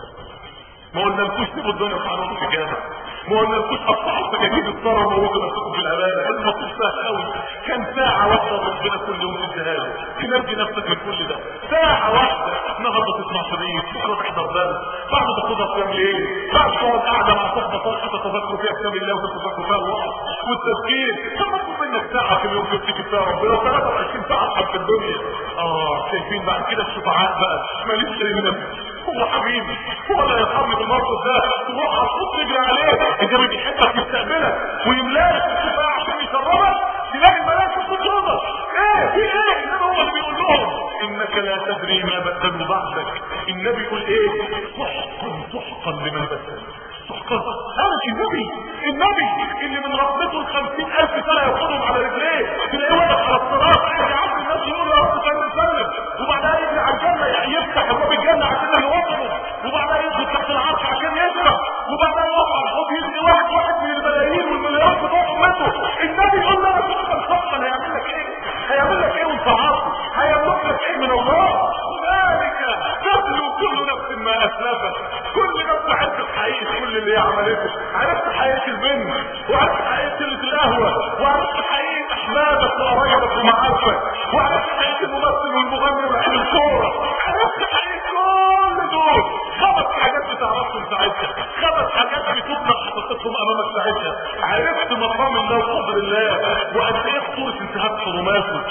ما قلنالكوش تبقوا الدنيا وتعرفوا الإجابة ما قلنالكوش قطعوا سجاجيد الثرى وموتوا نفسكم في الأمانة المطلوب سهل قوي كان ساعة واحدة ربنا كل يوم يديها له تنجي نفسك من كل ده ساعة واحدة النهارده تسمع شريط بكرة تحضر درس بعد تاخدها قيام ليل بعد تقعد قاعدة مع صحبة صالحة تتذكر فيها كتاب الله وتتذكر فيها الوعظ والتذكير ثم تطلب منك ساعة في اليوم تفتكر فيها ربنا 23 ساعة في الدنيا اه شايفين بعد كده الشفعاء بقى ماليش شيء من هو حبيبي هو لا يرحمني بالموقف ده تروح هتحط تجري عليه انت بيحبك يستقبلك ويملاك الشفاعة عشان يشربك تلاقي الملائكة بتطردك ايه في ايه انما هو اللي بيقول لهم انك لا تدري ما بدلوا بعدك النبي يقول ايه سحقا سحقا لمن بدل سحقا هذا النبي النبي اللي من رحمته الخمسين الف سنة ياخدهم على رجليه تلاقيه واقف على الصراط قاعد يعبد الناس يقول يا رب سلم سلم وبعدها يجري على الجنة يفتح ابواب الجنة عشان يوصله وبعدها يدخل تحت العرش عشان يشرب وبعدها يقف على الحوض يجري واحد واحد من الملايين والمليارات بتوع امته النبي يقول لنا سحقا سحقا هيعمل لك ايه؟ هيعمل لك ايه وانت عاصي؟ هيملك لك ايه من الله؟ ذلك تبلو كل نفس ما اسلفت كل نفس عرفت حقيقة كل اللي هي عملته عرفت حقيقة البنت وعرفت حقيقة القهوة وعرفت حقيقة احبابك وقرايبك ومعارفك وعرفت حقيقة الممثل والمغني ولاعب الكورة عرفت حقيقة كل دول خمس حاجات بتعرفهم ساعتها خمس حاجات بتبنى حقيقتهم امامك ساعتها عرفت مقام الله وقدر الله وقد ايه خطورة انتهاك حرماته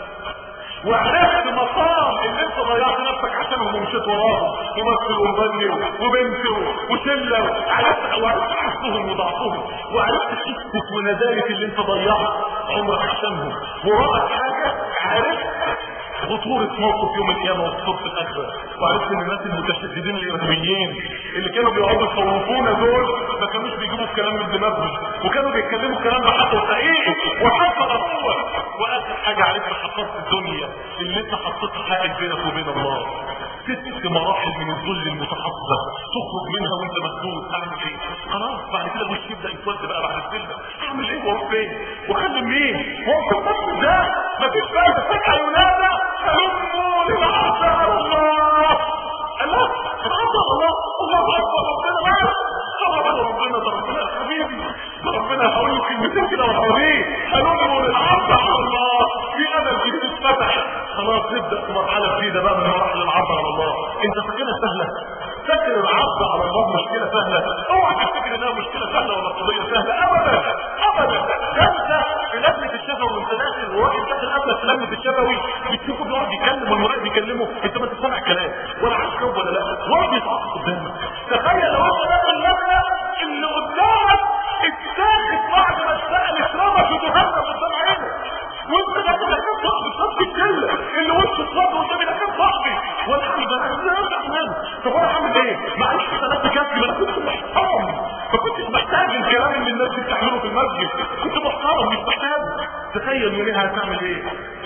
وعرفت مقام ان انت ضيعت نفسك عشانهم ومشيت وراهم ممثل ومغني وبنت وشله عرفت وعرفت حسهم وضعفهم وعرفت حسك ونزايا اللي انت ضيعت عمرك عشانهم وراك حاجه عرفت خطورة موقف يوم القيامة وخطورة الآخرة وعرفت ان الناس المتشددين الإرهابيين اللي كانوا بيقعدوا يخوفونا دول ما كانوش بيجيبوا الكلام من دماغهم وكانوا بيتكلموا الكلام ده حتى حقيقي وحتى قوة وآخر حاجة عرفت حقرت الدنيا اللي انت حطيتها حائل بينك وبين الله ست مراحل من الذل المتحفظة تخرج منها وانت مسدود اعمل ايه خلاص بعد كده مش يبدا يتولد بقى بعد السنة اعمل ايه واروح فين واكلم مين هو النفس ده مفيش فايدة فجأة ينادى هلموا للعرض على الله الله العرض على الله الله اكبر ربنا بقى الله ربنا ده ربنا يا حبيبي ده ربنا هقول له كلمتين كده وحواليه هلموا للعرض على الله في امل جديد اتفتح خلاص نبدا في مرحله جديده بقى من مراحل العرض على الله انت فاكرها سهله فاكر العرض على الله مشكله سهله اوعى تفتكر انها مشكله سهله ولا قضيه سهله ابدا ابدا انت في لجنه الشفوي وانت داخل وواحد داخل قبلك في لجنه الشفوي بتشوفه بيقعد يتكلم والمراقب بيكلمه انت ما تسمع الكلام ولا عارف جاوب ولا لا ولا بيتعاطف قدامك تخيل لو انت داخل لجنه اللي قدامك اتاخد بعد ما اشتغل اترمى في جهنم قدام عينك وانت داخل مكان صاحبي صاحبي الجله اللي وسط الصدر قدامي ده كان صاحبي وانا عامل ده انا طب انا هعمل ايه؟ معلش انا كنت ما انا كنت محترم ما كنتش محتاج الكلام اللي الناس بتعمله في المسجد كنت محترم محترم مش محتاج تخيل يوميها هتعمل ايه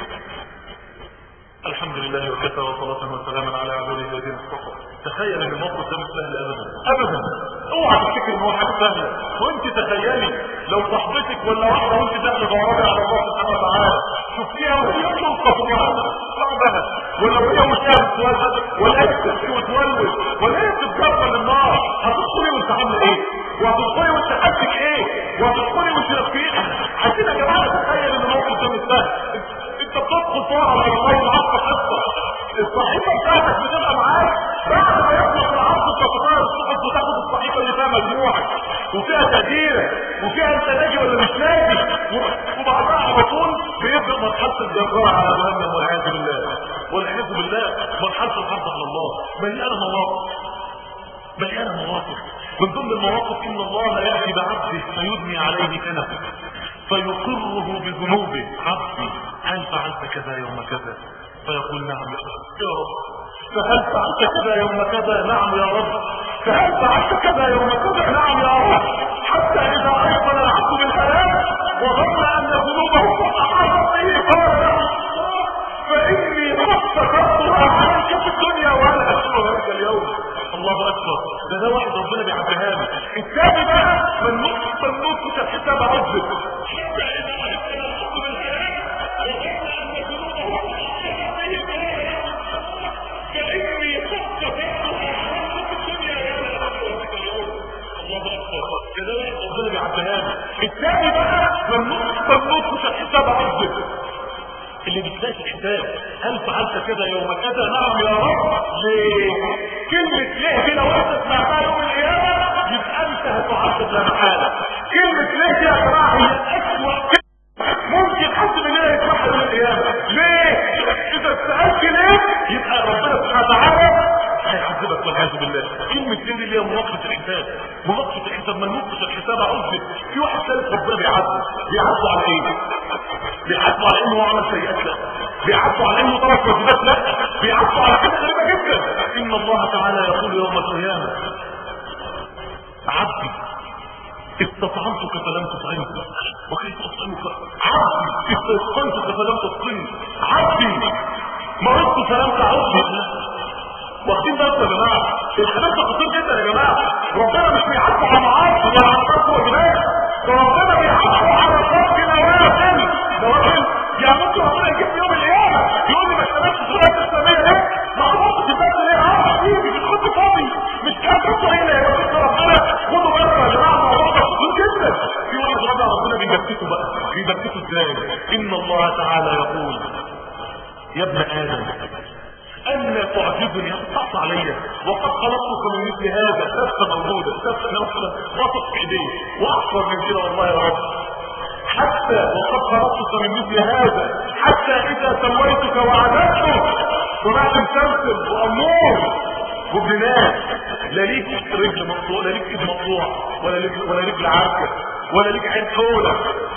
الحمد لله وكفى وصلاة وسلاما على عباده الذين اصطفى تخيل ان الموقف ده مش سهل ابدا ابدا اوعى تفتكر ان هو حاجه سهله وانت تخيلي لو صاحبتك ولا واحده وانت داخله دوراني على الله سبحانه وتعالى شفتيها وهي تلقى في بعضها ولا وهي وشها بتولد ولا هي بتبكي وتولد ولا هي بتتجرب للنار هتدخلي وانت عامله ايه وهتدخلي وانت حالتك ايه وهتدخلي وانت رفيقه عايزين يا جماعه تتخيل ان الموقف ده مش سهل انت بتدخل طاعه على الله معاك حصه الصحيفه بتاعتك بتبقى معاك بعد ما يخلص العرض انت تغير الصحف وتاخد الصحيفه اللي فيها مجموعك وفيها تقديرك وفيها انت ناجي ولا مش ناجي وبعدها على طول بيبدا مرحله الجرار على جهنم والعياذ بالله والعياذ بالله مرحله الحرب على الله مليانه مواقف مليانه مواقف من ضمن المواقف ان الله ياتي بعبده فيدني عليه كنفه فيقره بذنوبه عبدي هل فعلت كذا يوم كذا فيقول نعم يا رب فهل فعلت كذا يوم كذا نعم يا رب فهل فعلت كذا يوم كذا نعم يا رب حتى اذا ايقن العبد بالحياه وظن ان ذنوبه قد احاطت به قال له فاني قد سترتها عليك في الدنيا وانا اشكر لك اليوم الله اكبر ده ده واحد ربنا بيعديها له الثاني بقى من نص من نص الحساب عزك حتى اذا ايقن العبد بالحياه وظن ان ذنوبه قد احاطت به فاني قد سترتها عليك في الدنيا وانا اشكر لك اليوم الله اكبر ده ده واحد ربنا بيعديها له الثاني بقى من نص من نص الحساب عزك اللي بتلاقي الحساب هل فعلت كذا يوم كذا نعم يا رب ليه كلمة ليه دي لو انت سمعتها يوم القيامة يبقى انت هتعذب لا محالة كلمة ليه دي يا جماعة هي اسوأ ممكن حد مننا يسمعها يوم القيامة ليه اذا سألت ليه يبقى ربنا سبحانه وتعالى هيعذبك والعياذ بالله كلمة ليه دي اللي هي مناقشة الحساب مناقشة الحساب من نقطة الحساب عذب في واحد ثالث ربنا بيعذب بيعذب على ايه بيعذبوا على انه عمل سيئات لا بيعذبوا على انه ترك واجبات لا بيعذبوا على حاجه غريبه جدا ان الله تعالى يقول يوم القيامه عبدي استطعمتك فلم تطعمك وكيف اطعمك عبدي استيقنتك فلم تتقني عبدي مرضت فلم تعودني واخدين بالكم يا جماعه الحاجات ده خطير جدا يا جماعه ربنا مش بيعذب على معاصي ولا على ترك واجبات ده ربنا بيعذب على ترك نوافل نوافل يعني ممكن ربنا يجيب يوم القيامه يقول لي ما اشتغلتش صلاه اسلاميه ليه؟ ما عرفتش الباب ليه؟ اه حبيبي مش كنت فاضي مش كان كنت هنا يا رب ربنا خدوا بالكم يا جماعه الموضوع ده خطير جدا في واحد رابع ربنا بيبكته بقى بيبكته ازاي؟ ان الله تعالى يقول يا ابن ادم أن تعجبني أقطعت علي وقد خلقتك من مثل هذا ثبت موجودة ثبت نفسك وثق في ايديه وأكثر من كده والله يا رب حتى وقد خلقتك من مثل هذا حتى إذا سويتك وعددتك وبعد مسلسل وأمور وبنات لا ليك رجل مقطوع لا ليك ايد مقطوع ولا ليك ولا رجل عركة ولا ليك عين حولة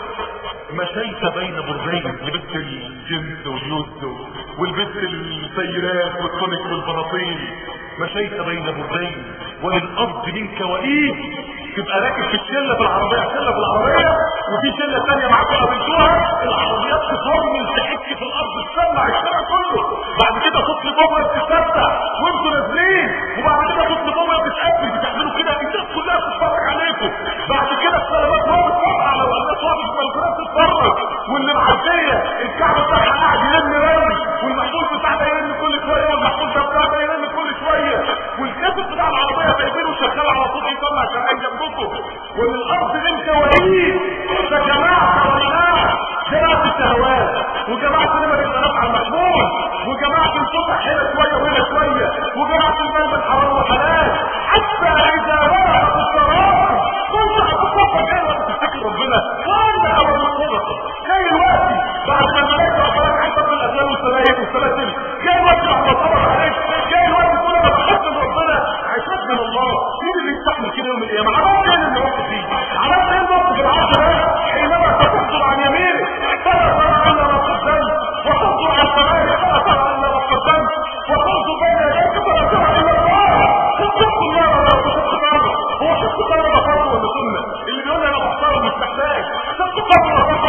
مشيت بين برزين لبس الجنس واليوز والبس السيرات والتونيك والبناطيل مشيت بين برزين وللارض منك وليد تبقى راكب في الشله في العربيه شله في العربيه وفي شله ثانيه معاكم قابلتوها العربيات تفرمل تحك في الارض تسمع الشارع كله بعد كده تطلب بابا تتفتح وانتوا نازلين وبعد كده تطلب بابا تتقابل بتعملوا كده الناس كلها بتتفرج عليكم بعد كده السلامات هو بتتفرج على الناس واقفه في البلكونات تتفرج واللي معديه الكعب بتاعها قاعد يلم رمي والمحمول بتاعها يلم كل شويه والمحمول ده بتاعها يلم كل شويه والكاسب بتاع العربيه سايبينه شغال على طول يطلع شغال جنبكم وللارض منك وليد فجماعه وجماعه جماعه الشهوات وجماعه لما البنات على المحمول وجماعه الفتح هنا شويه وهنا شويه وجماعه المال من حرام وحلال حتى اذا بلغت الشراب كنت هتتصفى جاي وقت تفتكر ربنا وانا اول الصدق جاي الوقت بعد ما الملائكه ربنا عندك الاسلام والسلايك والسلاسل جاي الوقت بعد ما صبر عليك جاي الوقت كل ما تحس ان ربنا عشان من الله مين اللي يستحمل كده يوم القيامه عملت ايه اللي وقت فيه عملت ايه الموقف العرض ده حينما تفضل عن يمينك فلا ترى الا ما قدمت وتفضل عن شمالك فلا ترى الا ما قدمت وتنظر بين يديك فلا ترى الا الله تتقوا الله ولا تتقوا الله هو شفت قرار فرض ولا سنه اللي بيقول انا بختار مش محتاج شفت قرار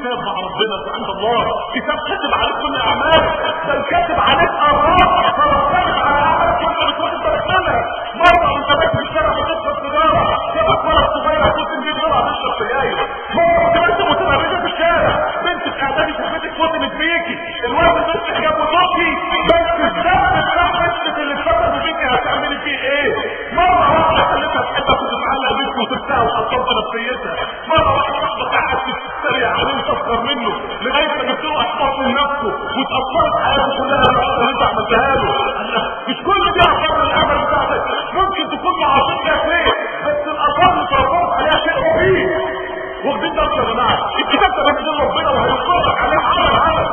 كتاب مع ربنا عند الله كتاب كاتب عليك كل اعمالك بل كاتب عليك ارواح فربنا على اعمالك وانت بتواخد بالك منها مره وانت ماشي في الشارع بتشرب سيجاره شافك ولد صغير كنت نجيب طلع تشرب سجاير مره وانت ماشي متمرده في الشارع بنت في اعدادي صاحبتك فوتنت بيكي الولد بس حجاب وطفي بس الذنب بتاع بنتك اللي اتفتحوا بيكي هتعملي فيه ايه مره واحده خليتها تحبك وتتعلق بيك وترتاح وتحطمت نفسيتها مره واحده واحده قعدت تتريق عليه وتسخر منه لغايه ما جبت له احباط من نفسه واتاثرت حياته كلها بالعقده اللي انت عملتها له مش كل دي اثار الامل بتاعتك ممكن تكون معاصيك يا خير بس الاثار اللي تربطت عليها شيء رهيب واخدين بالكم يا جماعه الكتاب ده بينزل ربنا وهيصرك عليه عمل عمل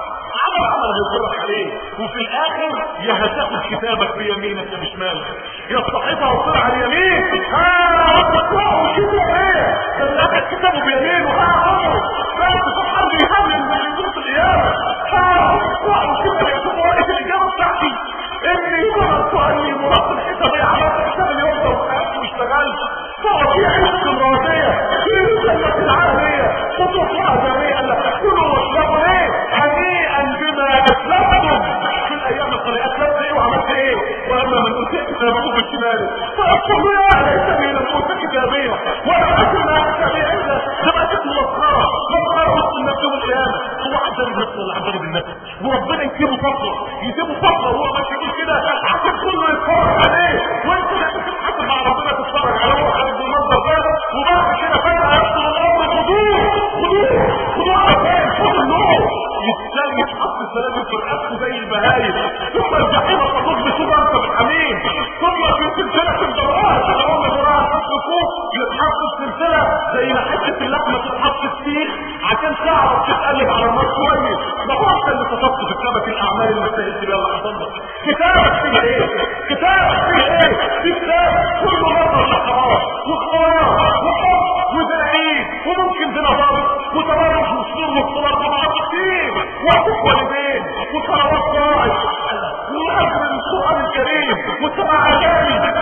عمل عمل هيصرك عليه وفي الاخر يا هتاخد كتابك بيمينك يا بشمالك يا صاحبها وصل على اليمين ها تقرأه كده ايه ده اللي اخد كتابه بيمينه ها عمره بس سبحان الله يهمل من يوم القيامه ها تقرأه كده يشوف ورقه الاجابه بتاعتي اني مرضت اني مرضت الحساب يا عملت حساب اليوم ده وحياتي واشتغلت تعطي عيش راضيه في الجنه العاليه خطوه جميعا لا تاكلوا واشربوا ليه هنيئا بما اسلمتم في الايام القليله اسلمت ايه وعملت ايه واما من اوتي كتابه بالشمال فاقول يا ليتني لم اوت كتابيه ولا اكل ما كتابيه الا لما كنت مسخره مسخره وسط النفس يوم القيامه هو عذاب النفس ولا عذاب النفس وربنا يسيبه فتره يسيبه فتره وهو ماشي يقول كده عشان كله يتفرج عليه وانت لازم تتحكم مع ربنا تتفرج عليه هو خارج المنظر ده وبعد كده فجاه يحصل الامر خدوه خدوه خدوه على فين خد النور يتسال يتحط السلام في رقبته زي البهايم ثم الجحيم تطوف بشوف انت بالحميم ثم في سلسله الدراعات تدعون دراعات فوق يتحط السلسله زي ما حته اللحمه تتحط السيخ عشان تعرف تتقلب على النار كويس ما هو انت اللي كتبت في كتابك الاعمال اللي استهلت بيها الله يحفظك كتابك فيه ايه كتابك فيه ايه في كتاب كله نظر لحرام وخلاص وحب وزعيم وممكن بنظر وتبرج وسرور واختلاط ومعرفة كتير وحقوق والدين وصلوات راعي واخر القران الكريم وسمع اغاني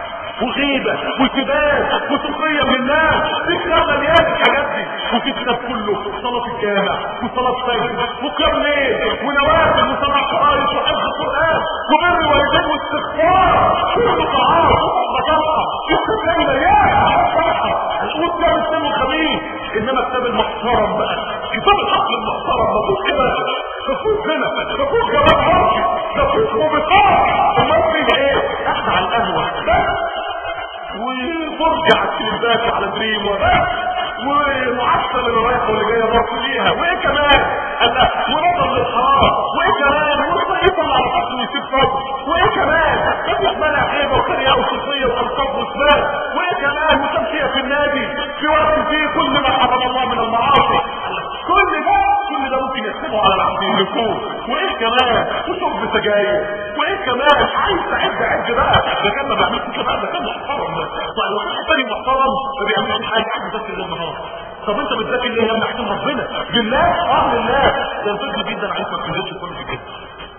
وغيبة وكباب وسخرية من الناس في كتاب مليان الحاجات دي وفي كتاب كله صلاة الجامع وصلاة فجر وقيام ليل ونوافل وسمع قرآن وحفظ القرآن وبر والدين واستغفار كله طعام مطلقة الكتاب مليان صراحة وكتاب السن الخبيث انما كتاب المحترم بقى كتاب الحق المحترم مفروض كده مفروض هنا مفروض جواب عرفي مفروض موبقات امال فيه ايه احنا على القهوة بس وفرجة على التلفزيون على دريم وبس ومعسل اللي رايحه واللي جايه الرب ليها وايه كمان قال ونظر للحرام وايه كمان ويطلع على فصل ويسيب فصل وايه كمان مفيش مانع غيبه وكرياء وصوفيه والقاب واسباب وايه كمان وتمشيه في النادي في وقت فيه كل ما حرم الله من المعاصي كل ده كل ده ممكن يكتبه على العبد يملكوه وايه كمان وشرب سجاير وايه كمان عايز تعد عد بقى ده كان ما بيعملش كده ده كان محترم ده طيب واحد تاني محترم ما بيعملش حاجه عايز بس الليل نهار طب انت بتذاكر ليه يا ابني عشان ربنا لله اه لله ده الفكر جدا عايز ما تنزلش كل في كده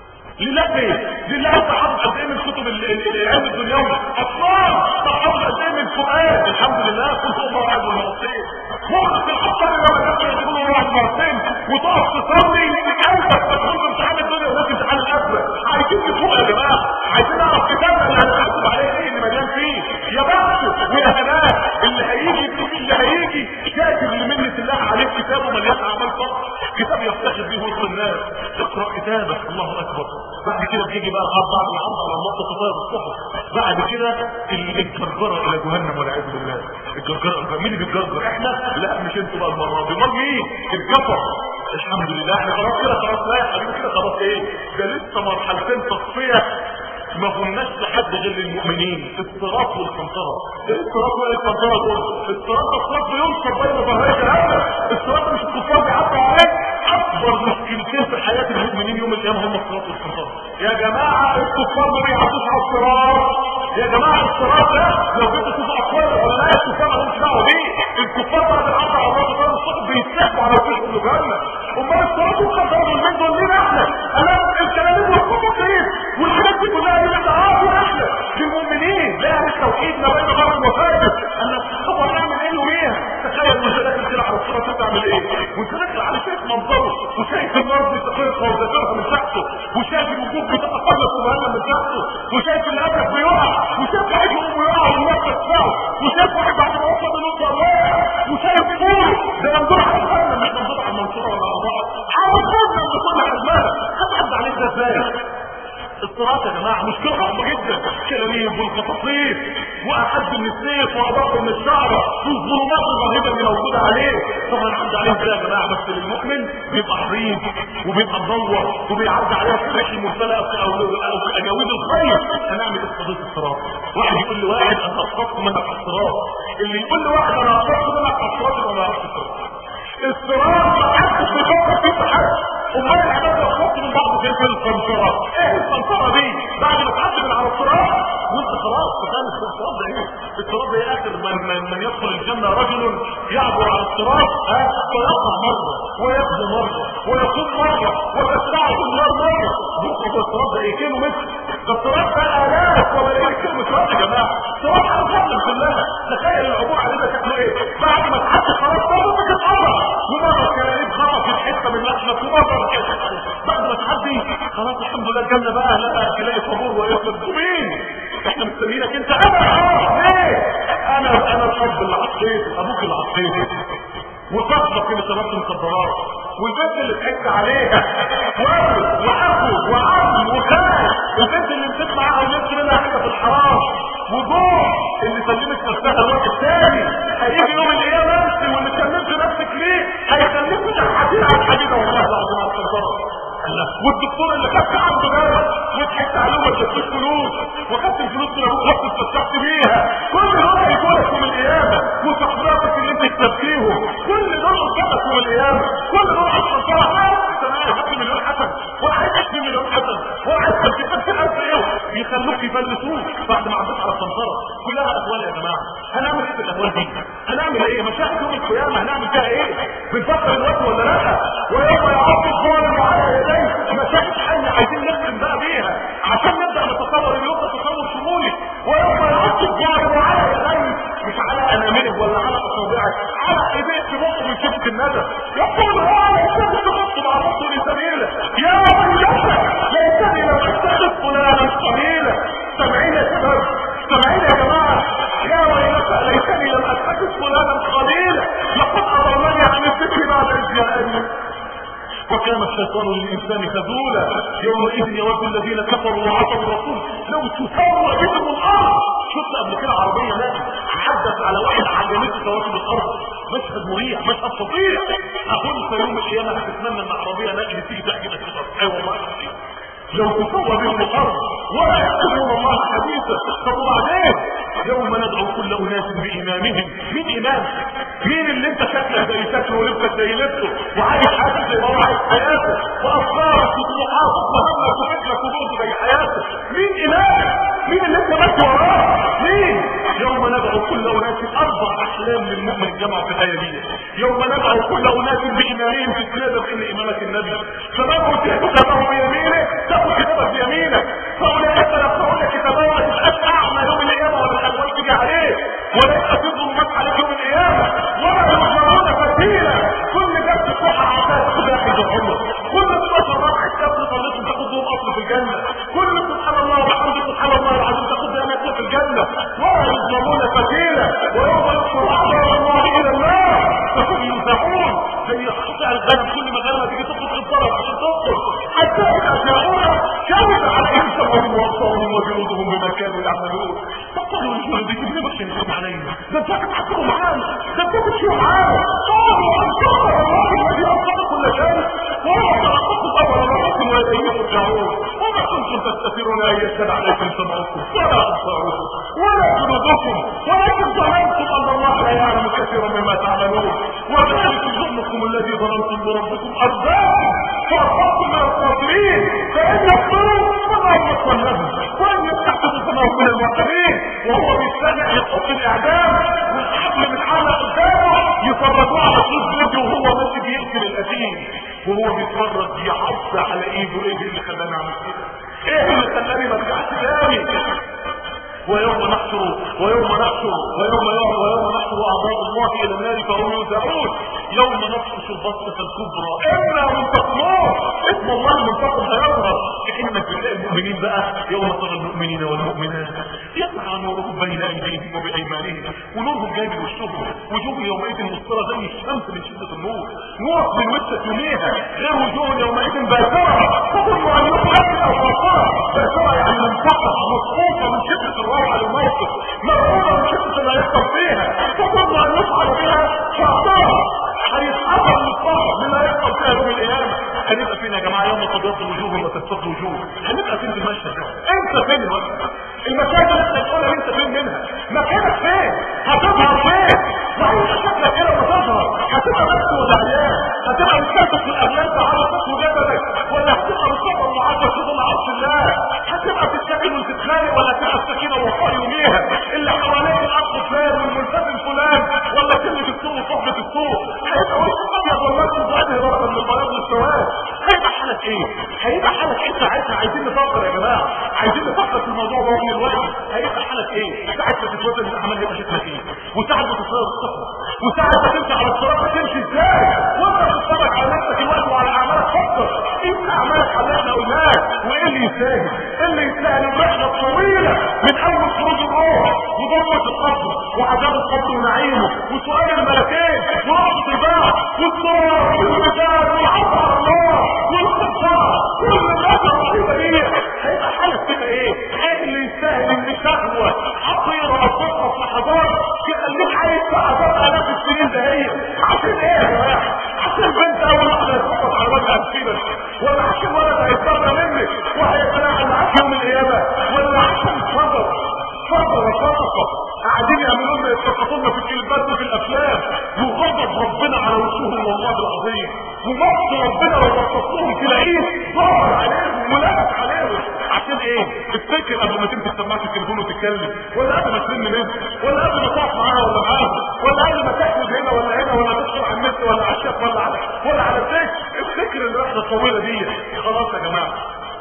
لله فين؟ لله انت حافظ قد ايه من كتب العلم الدنيوي اطفال طب حافظ قد ايه من فؤاد الحمد لله كل هو واحد مرتين فرصة الاطفال لما كانوا يقولوا واحد مرتين وتقف تصلي قلبك تدخل في امتحان الدنيا وناس امتحان الاخره عايزين نفوق يا جماعه عايزين نعرف كتابنا اللي هنحاسب عليه ايه اللي مليان فيه يا بخت ويا هناك اللي هيجي اللي هيجي كاتب لمنة الله عليه كتابه مليان اعمال فقط كتاب يفتخر به وسط الناس اقرا كتابك الله اكبر بعد كده بيجي بقى العرض بعد العرض على الله تطير الصحف بعد كده الجرجره الى جهنم والعياذ بالله الجرجره مين اللي بيتجرجر احنا لا مش انتوا بقى المره دي امال مين الكفر الحمد لله احنا خلاص كده خلاص لا يا حبيبي كده خلاص ايه ده لسه مرحلتين تصفيه ما قلناش لحد غير المؤمنين الصراط والقنطرة ايه الصراط ولا القنطرة دول الصراط الصراط بينصب بين ظهري جهنم الصراط مش الكفار بيعدوا عليك اكبر مشكلتين في حياة المؤمنين يوم القيامة هم الصراط والقنطرة يا جماعة الكفار ما بيعدوش على الصراط يا جماعة الصراط ده لو جيتوا تشوفوا اقوال ولا لا الكفار مالهمش دعوة بيه الكفار بعد العرض على الله تبارك الصراط بيتسحبوا على وشوش جهنم امال الصراط والقنطرة دول مين دول مين احنا انا الكلام ده والكفر ايه والحاجات دي كلها دي تعافوا احنا للمؤمنين لا التوحيد ما بين غرب وفاجر انا طب هنعمل ايه ومين تخيل وانت داخل كده على الصراط تعمل ايه وانت داخل منظره وشايف النار بتقرقها وزفرها من تحته وشايف الوجوه بتتقلب سبحانه من تحته وشايف الابد بيقع وشايف واحد يقوم ويقع والنار تدفعه وشايف واحد بعد ما وصل بنص واقع وشايف فوق ده منظور على الجنه مش منظور على المنصوره ولا على بعض عاوز جنه من كل حزمها هتعدي عليك ده ازاي الصراط يا جماعة مشكلة صعبة جدا كلاميب والقطاطيف وأحد من السيف وأضاف من الشعرة والظلمات الرهيبة اللي موجودة عليه طبعا الحمد عليه كده يا جماعة بس للمؤمن بيبقى حريص وبيبقى مدور وبيعدي عليها في الريح المرسلة أو أو أو في أجاويد الخير هنعمل إيه في قضية الصراط واحد يقول لي واحد أنا أصبت منك على الصراط اللي يقول لي واحد أنا أصبت منك على الصراط يبقى ما يعرفش الصراط الصراط ما حدش بيفكر فيه في حد امال العباد لو خدت من بعض زي القنطره ايه القنطره دي بعد ما تعدي من على الصراط وانت خلاص فاهم الصراط ده ايه الصراط ده ايه اخر من, من, من يدخل الجنه رجل يعبر على الصراط ها فيقع مره ويبدو مره ويقوم مره وتسرعه النار مره بص الصراط ده ايه كيلو متر ده الصراط ده الاف وملايين كيلو مترات يا جماعه صراط على الجنه كلها تخيل العبور علينا شكله ايه بعد ما تعدي خلاص مره تتحرك ومره كلام خطف الحته من لحمك ومره بعد ما تعدي خلاص الحمد لله الجنة بقى لا تلاقي صبور ويصل مين احنا مستنيينك انت انا اه ليه انا انا الاب اللي عصيت ابوك اللي عصيت وصاحبك اللي شربت مخدرات والبنت اللي ضحكت عليها وابو واخو وعم وخال البنت اللي مسكت معاها ولبس منها حاجه في الحرام وجوع اللي سلمت نفسها الوقت الثاني هيجي يوم القيامه انت واللي سلمت نفسك ليه هيخليك تحكي على الحديده والله العظيم على الصداره والدكتور اللي خدت عنده دواء وضحكت عليه وما اديتوش فلوس وخدت الفلوس من ابوك رحت استفتحت بيها كل دول هيجوا يوم القيامه وصحباتك اللي انت كسبتيهم كل دول قدامك يوم القيامه كل دول اصلا طلع انت خدت مليون حسن واحد 20 مليون حسن واحد 50000 ايه بيخلوك يفلسوك بعد ما عديت على السمسره كلها اهوال يا جماعه هنعمل ايه في الاهوال دي هنعمل ايه مشاهد يوم القيامه هنعمل فيها ايه بنفكر الوقت ولا لا ويوم يعض الظالم على يديه مشاهد حية عايزين نختم بقى بيها عشان نبدا نتصور اليوم ده تصور شمولي ويوم يعض الظالم على يديه مش على انامله ولا على اصابعه على ايديه في بطن من شبك الندى يقول هو على يديه تبص مع بطن سبيله يا ويلك ليتني لو اتخذ فلانا قليلا سامعين يا شباب سامعين يا جماعه يا ويلك ليتني لم اتخذ فلانا قليلا لقد اضلني عن الذكر بعد اذ جاءني وكان الشيطان للإنسان خذولا يومئذ يود الذين كفروا وعصوا الرسول لو تسوى بهم الأرض شفت قبل كده عربية ناس عدت على واحد عجلته كواكب الأرض مشهد مريح مشهد فظيع أقول في يوم القيامة هتتمنى إن عربية نقل تيجي تحجبك في الأرض أي والله لو تسوى بهم الأرض ولا يحكمون الله حديثا طب وبعدين يوم ندعو كل أناس بإمامهم مين إمام مين اللي انت شكلك زي شكله ولبسك زي لبسه وعايش حياتك زي ما هو عايش حياته وافكارك وطموحاتك وهمك وفكرك وبعدك زي حياته مين امامك مين اللي انت ماشي وراه مين يوم ندعو كل اناس اربع احلام للمؤمن الجامعه في الايه دي يوم ندعو كل اناس بامامهم في السنه ان امامك النبي فمن اوتي كتابه بيمينه تاخد كتابك بيمينك فاولئك يقرؤون كتابه وتبقاش اعمى يوم القيامه ولا الالوان تيجي عليك ولا يبقى في ظلمات عليك يوم القيامه ولا يظلمون فتيلا كل جبت صحة عشان تاخد العمر كل 12 ربع كتاب صليتهم تاخد لهم اصل في الجنة كل سبحان الله وبحمده سبحان الله العظيم تاخد لهم اصل في الجنة ولا يظلمون فتيلا ويوم يحشر اعداء الله الى النار فهم ينزعون زي قطع الغنم كل ما غنمه تيجي تخرج الضرب عشان تخرج حتى اذا جاءونا كانت عليهم سمعهم وابصارهم وجلودهم بما كانوا يعملون فقالوا لجلودهم لما شهدتم علينا ده انتوا هتحكموا معانا ده انتوا بتشوفوا معانا قالوا انكرنا الله الذي انقذ كل شيء وهو خلقكم اول مرة واليه ترجعون وما كنتم تستثيرون ان يشهد عليكم سمعكم ولا ابصاركم ولا جلودكم ولكن ظننتم ان الله لا يعلم كثيرا مما تعملون وذلك ظنكم الذي ظننتم بربكم ارداكم فاصبحتم من الخاسرين فان يكفروا فما يكفر لهم وان يستحسنوا فما هم من المعتدين وهو بيستمع يحط الاعدام والحبل متعلق قدامه يفرجوه على صوت فيديو وهو ماشي بيقتل القتيل وهو بيتفرج يعض على ايده ايه اللي خلاني اعمل كده ايه اللي خلاني ما ارجعش تاني ويوم نحشر ويوم نحشر ويوم يوم ويوم نحشر اعضاء الله الى النار فهم يوزعون يوم نبطش البطشة الكبرى انا منتقمون اسم الله المنتقم هيظهر في حين انك بتلاقي المؤمنين بقى يوم ترى المؤمنين والمؤمنات يسعى نورهم بين ايديهم وبايمانهم ونورهم جاي من وشهم وجوه يومئذ مسطرة زي الشمس من شدة النور نور من وشك يوميها غير وجوه يومئذ باسرة تظن ان يقعد او باسرة باسرة يعني منتقم مصفوفة من شدة الروعة للموقف مرعوبة من شدة ما يحصل فيها تظن ان يفعل بها شعطاء هيتحضر للصبر مما يحصل فيها يوم القيامة هنبقى فين يا جماعة يوم تبيض وجوه وتسود وجوه هنبقى فين في المشهد ده انت فين الوقت المشاكل اللي بتقولها انت فين منها مكانك فين هتظهر فين لو شكلك كده بتظهر هتبقى بس ولا عيان هتبقى مستهدف في الاغلال تعالى صوت جبلك ولا هتبقى مصطفى معاك شغل عرش الله هتبقى تتشكل وتتخانق ولا تبقى السكينه والوقاء يوميها اللي حواليك الاخ فلان والملتزم فلان ولا كلمه السوق وصحبه السوق هيبقى وش ابيض ولا اسود وادي ضربه من البياض للسواد هيبقى حالك ايه هيبقى حالك ايه ساعتها عايزين نفكر يا جماعه عايزين نفكر في الموضوع ده من الوقت هيبقى حالك ايه ساعتها تتوزن الاعمال هيبقى شكلك ايه وساعتها تتصير الصفر وساعتها تمشي على الصراط تمشي ازاي وانت بتتفرج على نفسك الوقت وعلى اعمالك فكر انت اعمالك اللي احنا قلناها وايه اللي يستاهل ايه اللي يستاهل الرحله الطويله من اول خروج الروح وضمه القبر وعذاب القبر ونعيمه وسؤال الملكين ورابط الباب والصور والمجال والعرض على الله والخطار كل الناس الرهيبه دي هيبقى حالك كده ايه؟ ايه اللي يستاهل ان شهوه حقيره او تخلص لحظات تخليك عايز في عذاب الاف السنين ده هي عشان ايه يا جماعه؟ عشان بنت اول واحده هتخبط على وجه هتسيبك ولا عشان ولد هيتبرى منك وهيتلاعب معاك يوم القيامه ولا عشان صبر صبر وصدقه قاعدين يعملوا لنا يتفقون في الكلمات وفي الافلام وغضب ربنا على وجوههم والله العظيم ومقت ربنا لو بسطوهم تلاقيه ظهر عليهم ولبس عليهم عشان ايه تفتكر قبل ما تمسك سماعه التليفون وتتكلم ولا قبل ما تلم منها ولا قبل ما تقف معاها ولا معاها ولا قبل ما تاكل هنا ولا هنا ولا تدخل على النت ولا على الشاف ولا على ولا على الفيس افتكر الرحله الطويله دي خلاص يا جماعه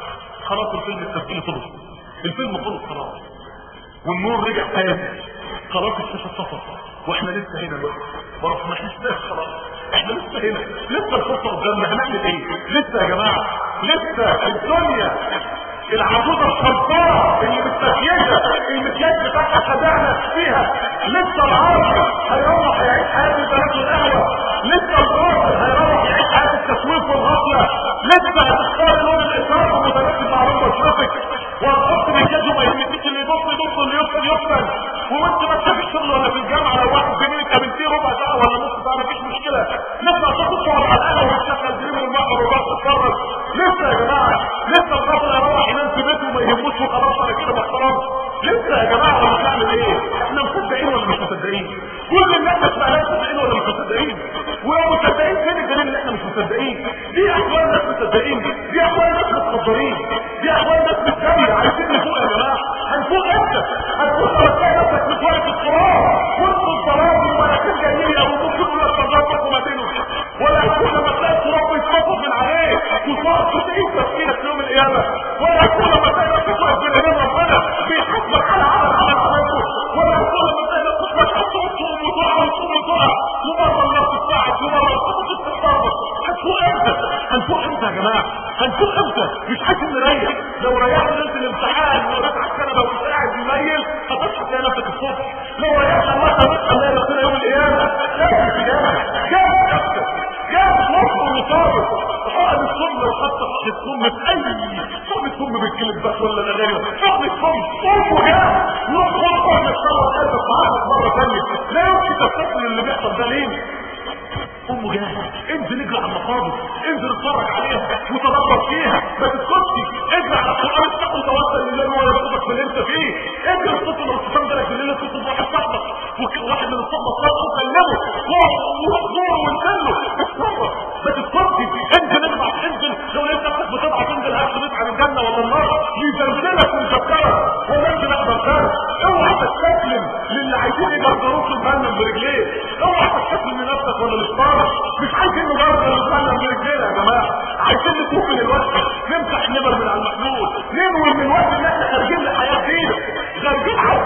خلاص الفيلم التسجيل خلص الفيلم خلص خلاص والنور رجع تاني خلاص الشاشه اتطفت واحنا لسه هنا دلوقتي برضه ما احناش ناس خلاص احنا لسه هنا لسه الفرصه قدامنا هنعمل ايه لسه يا جماعه لسه الدنيا العجوزه الخلطانه اللي مستفيده المكياج بتاعها خدعنا فيها لسه العربي هيروح يعيش حياه البنات والقهوه لسه الراجل هيروح يعيش حياه التسويف والغفله لسه هتختار لون الاثاره ومتناسب مع لون بشرتك وهتحط مكياج وما يهمكش اللي يبص يبص اللي يفصل يفصل وانت ماشي في الشغل ولا في الجامعه لو واحد زميلك قابلتيه ربع ساعه ولا نص ساعه مفيش مشكله نطلع تاخد صور على القهوه وتشغل دريم والمقهى وبس تتفرج لسه يا جماعه لسه الراجل هيروح ينام في بيته وما يهموش وخلاص انا كده محترم لسه يا جماعه ولا بنعمل ايه؟ احنا مصدقين ولا مش مصدقين؟ كل الناس اسمها مصدقين ولا مش مصدقين؟ ولو مصدقين فين الدليل ان احنا مش مصدقين؟ دي احوال ناس مصدقين دي احوال ناس متقدرين دي احوال ناس متسابيه عايزين نفوق يا جماعه هنفوق امتى؟ هنفوق لما تلاقي نفسك في ورقه التراب وسط الظلام والمراكب جايين يا ابو بكر ولا الصداقه وما بينهم ولا هتكون لما تلاقي التراب بيتنفض من عليك وتقعد تسعيد تفكيرك في يوم القيامه ولا هتكون لما تلاقي نفسك واقف بين ايدين ربنا بيحاسبك على عمل عمل عملته ولا هتكون لما تلاقي نفسك ماشي تقوم وتقع وتقوم وتقع ومره الناس تساعد ومره الخطط تتفرج هنفوق امتى؟ هنفوق امتى يا جماعه؟ هنفوق امتى؟ مش عايزين نريح لو ريحت ليله الامتحان ورفع على الكنبه وانت قاعد مميل هتصحى تلاقي نفسك الصبح لو ريحت الله هتصحى تلاقي نفسنا يوم القيامه جاب القيامه جاب نفسك جاب نصر وصابر حقن السم لو خدت السم في اي حقن السم بالكليبات ولا الاغاني حقن السم قوم جاب روح خد حقن السم وقلبك معاك مره ثانيه لا يمكن تستقبل اللي بيحصل ده ليه قوم جاهز انزل اجري على المقابر انزل اتفرج عليها وتدبر فيها ما تسكتش اجري على القران افتح وتوسل لله وهو يرزقك في اللي انت فيه اجري اتصل لو الشيطان جالك بالليل اتصل بواحد صاحبك وواحد من الصحبه صاحبه وكلمه وروح زوره وانزل له اتصرف ما تسكتش انزل ابعت انزل لو لقيت نفسك بتضعف انزل هات شريط عن الجنه ولا النار يزلزلك ويفكرك ولا انت لا بردان اوعى تستسلم للي عايزين يجرجروك الجنه برجليه اوعى تستسلم لنفسك ولا للشيطان مش عايزين نجرب الجنه برجلينا يا جماعه عايزين نفوق من الوقت نمسح النمر من على المحلول ننوي من الوقت ان احنا خارجين لحياه جديده خارجين على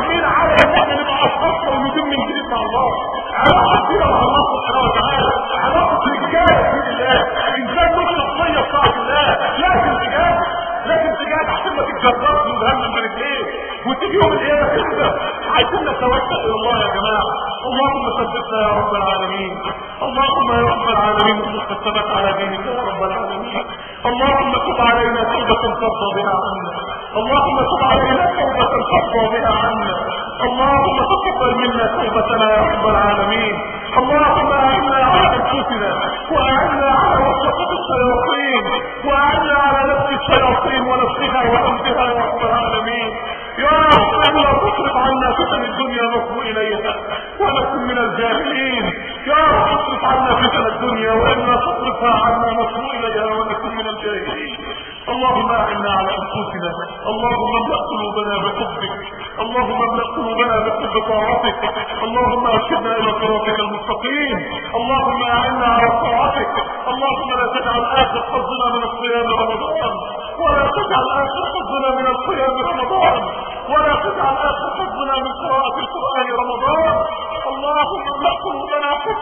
كده مع الله سبحانه وتعالى علاقه رجاله في الله انسان له شخصيه بتاعت الله لازم تجاهد لازم تجاهد عشان ما تتجربش وتهم من رجليك وتيجي يوم القيامه كده عايزين نتوسل الى الله يا جماعه اللهم ثبتنا يا رب العالمين اللهم يا رب العالمين ارزقنا الثبات على دينك يا رب العالمين اللهم تب علينا توبه ترضى بها عنا اللهم تب علينا توبه ترضى بها عنا اللهم تقبل منا توبتنا يا رب العالمين اللهم اعنا على انفسنا واعنا على وسوسه الشياطين واعنا على نفس الشياطين ونفسها وامتها يا رب العالمين يا رب لا تصرف عنا فتن الدنيا نصب اليها ونكن من الجاهلين يا رب اصرف عنا فتن الدنيا وانا تصرفها عنا نصب اليها ونكن من الجاهلين اللهم اعنا على انفسنا اللهم املا قلوبنا بحبك اللهم املا قلوبنا بحب طاعتك اللهم ارشدنا الى صراطك المستقيم اللهم اعنا على طاعتك اللهم لا تجعل اخر حظنا من الصيام رمضان ولا تجعل اخر حظنا من الصيام رمضان ولا تجعل اخر حظنا من قراءة القرآن رمضان اللهم املا قلوبنا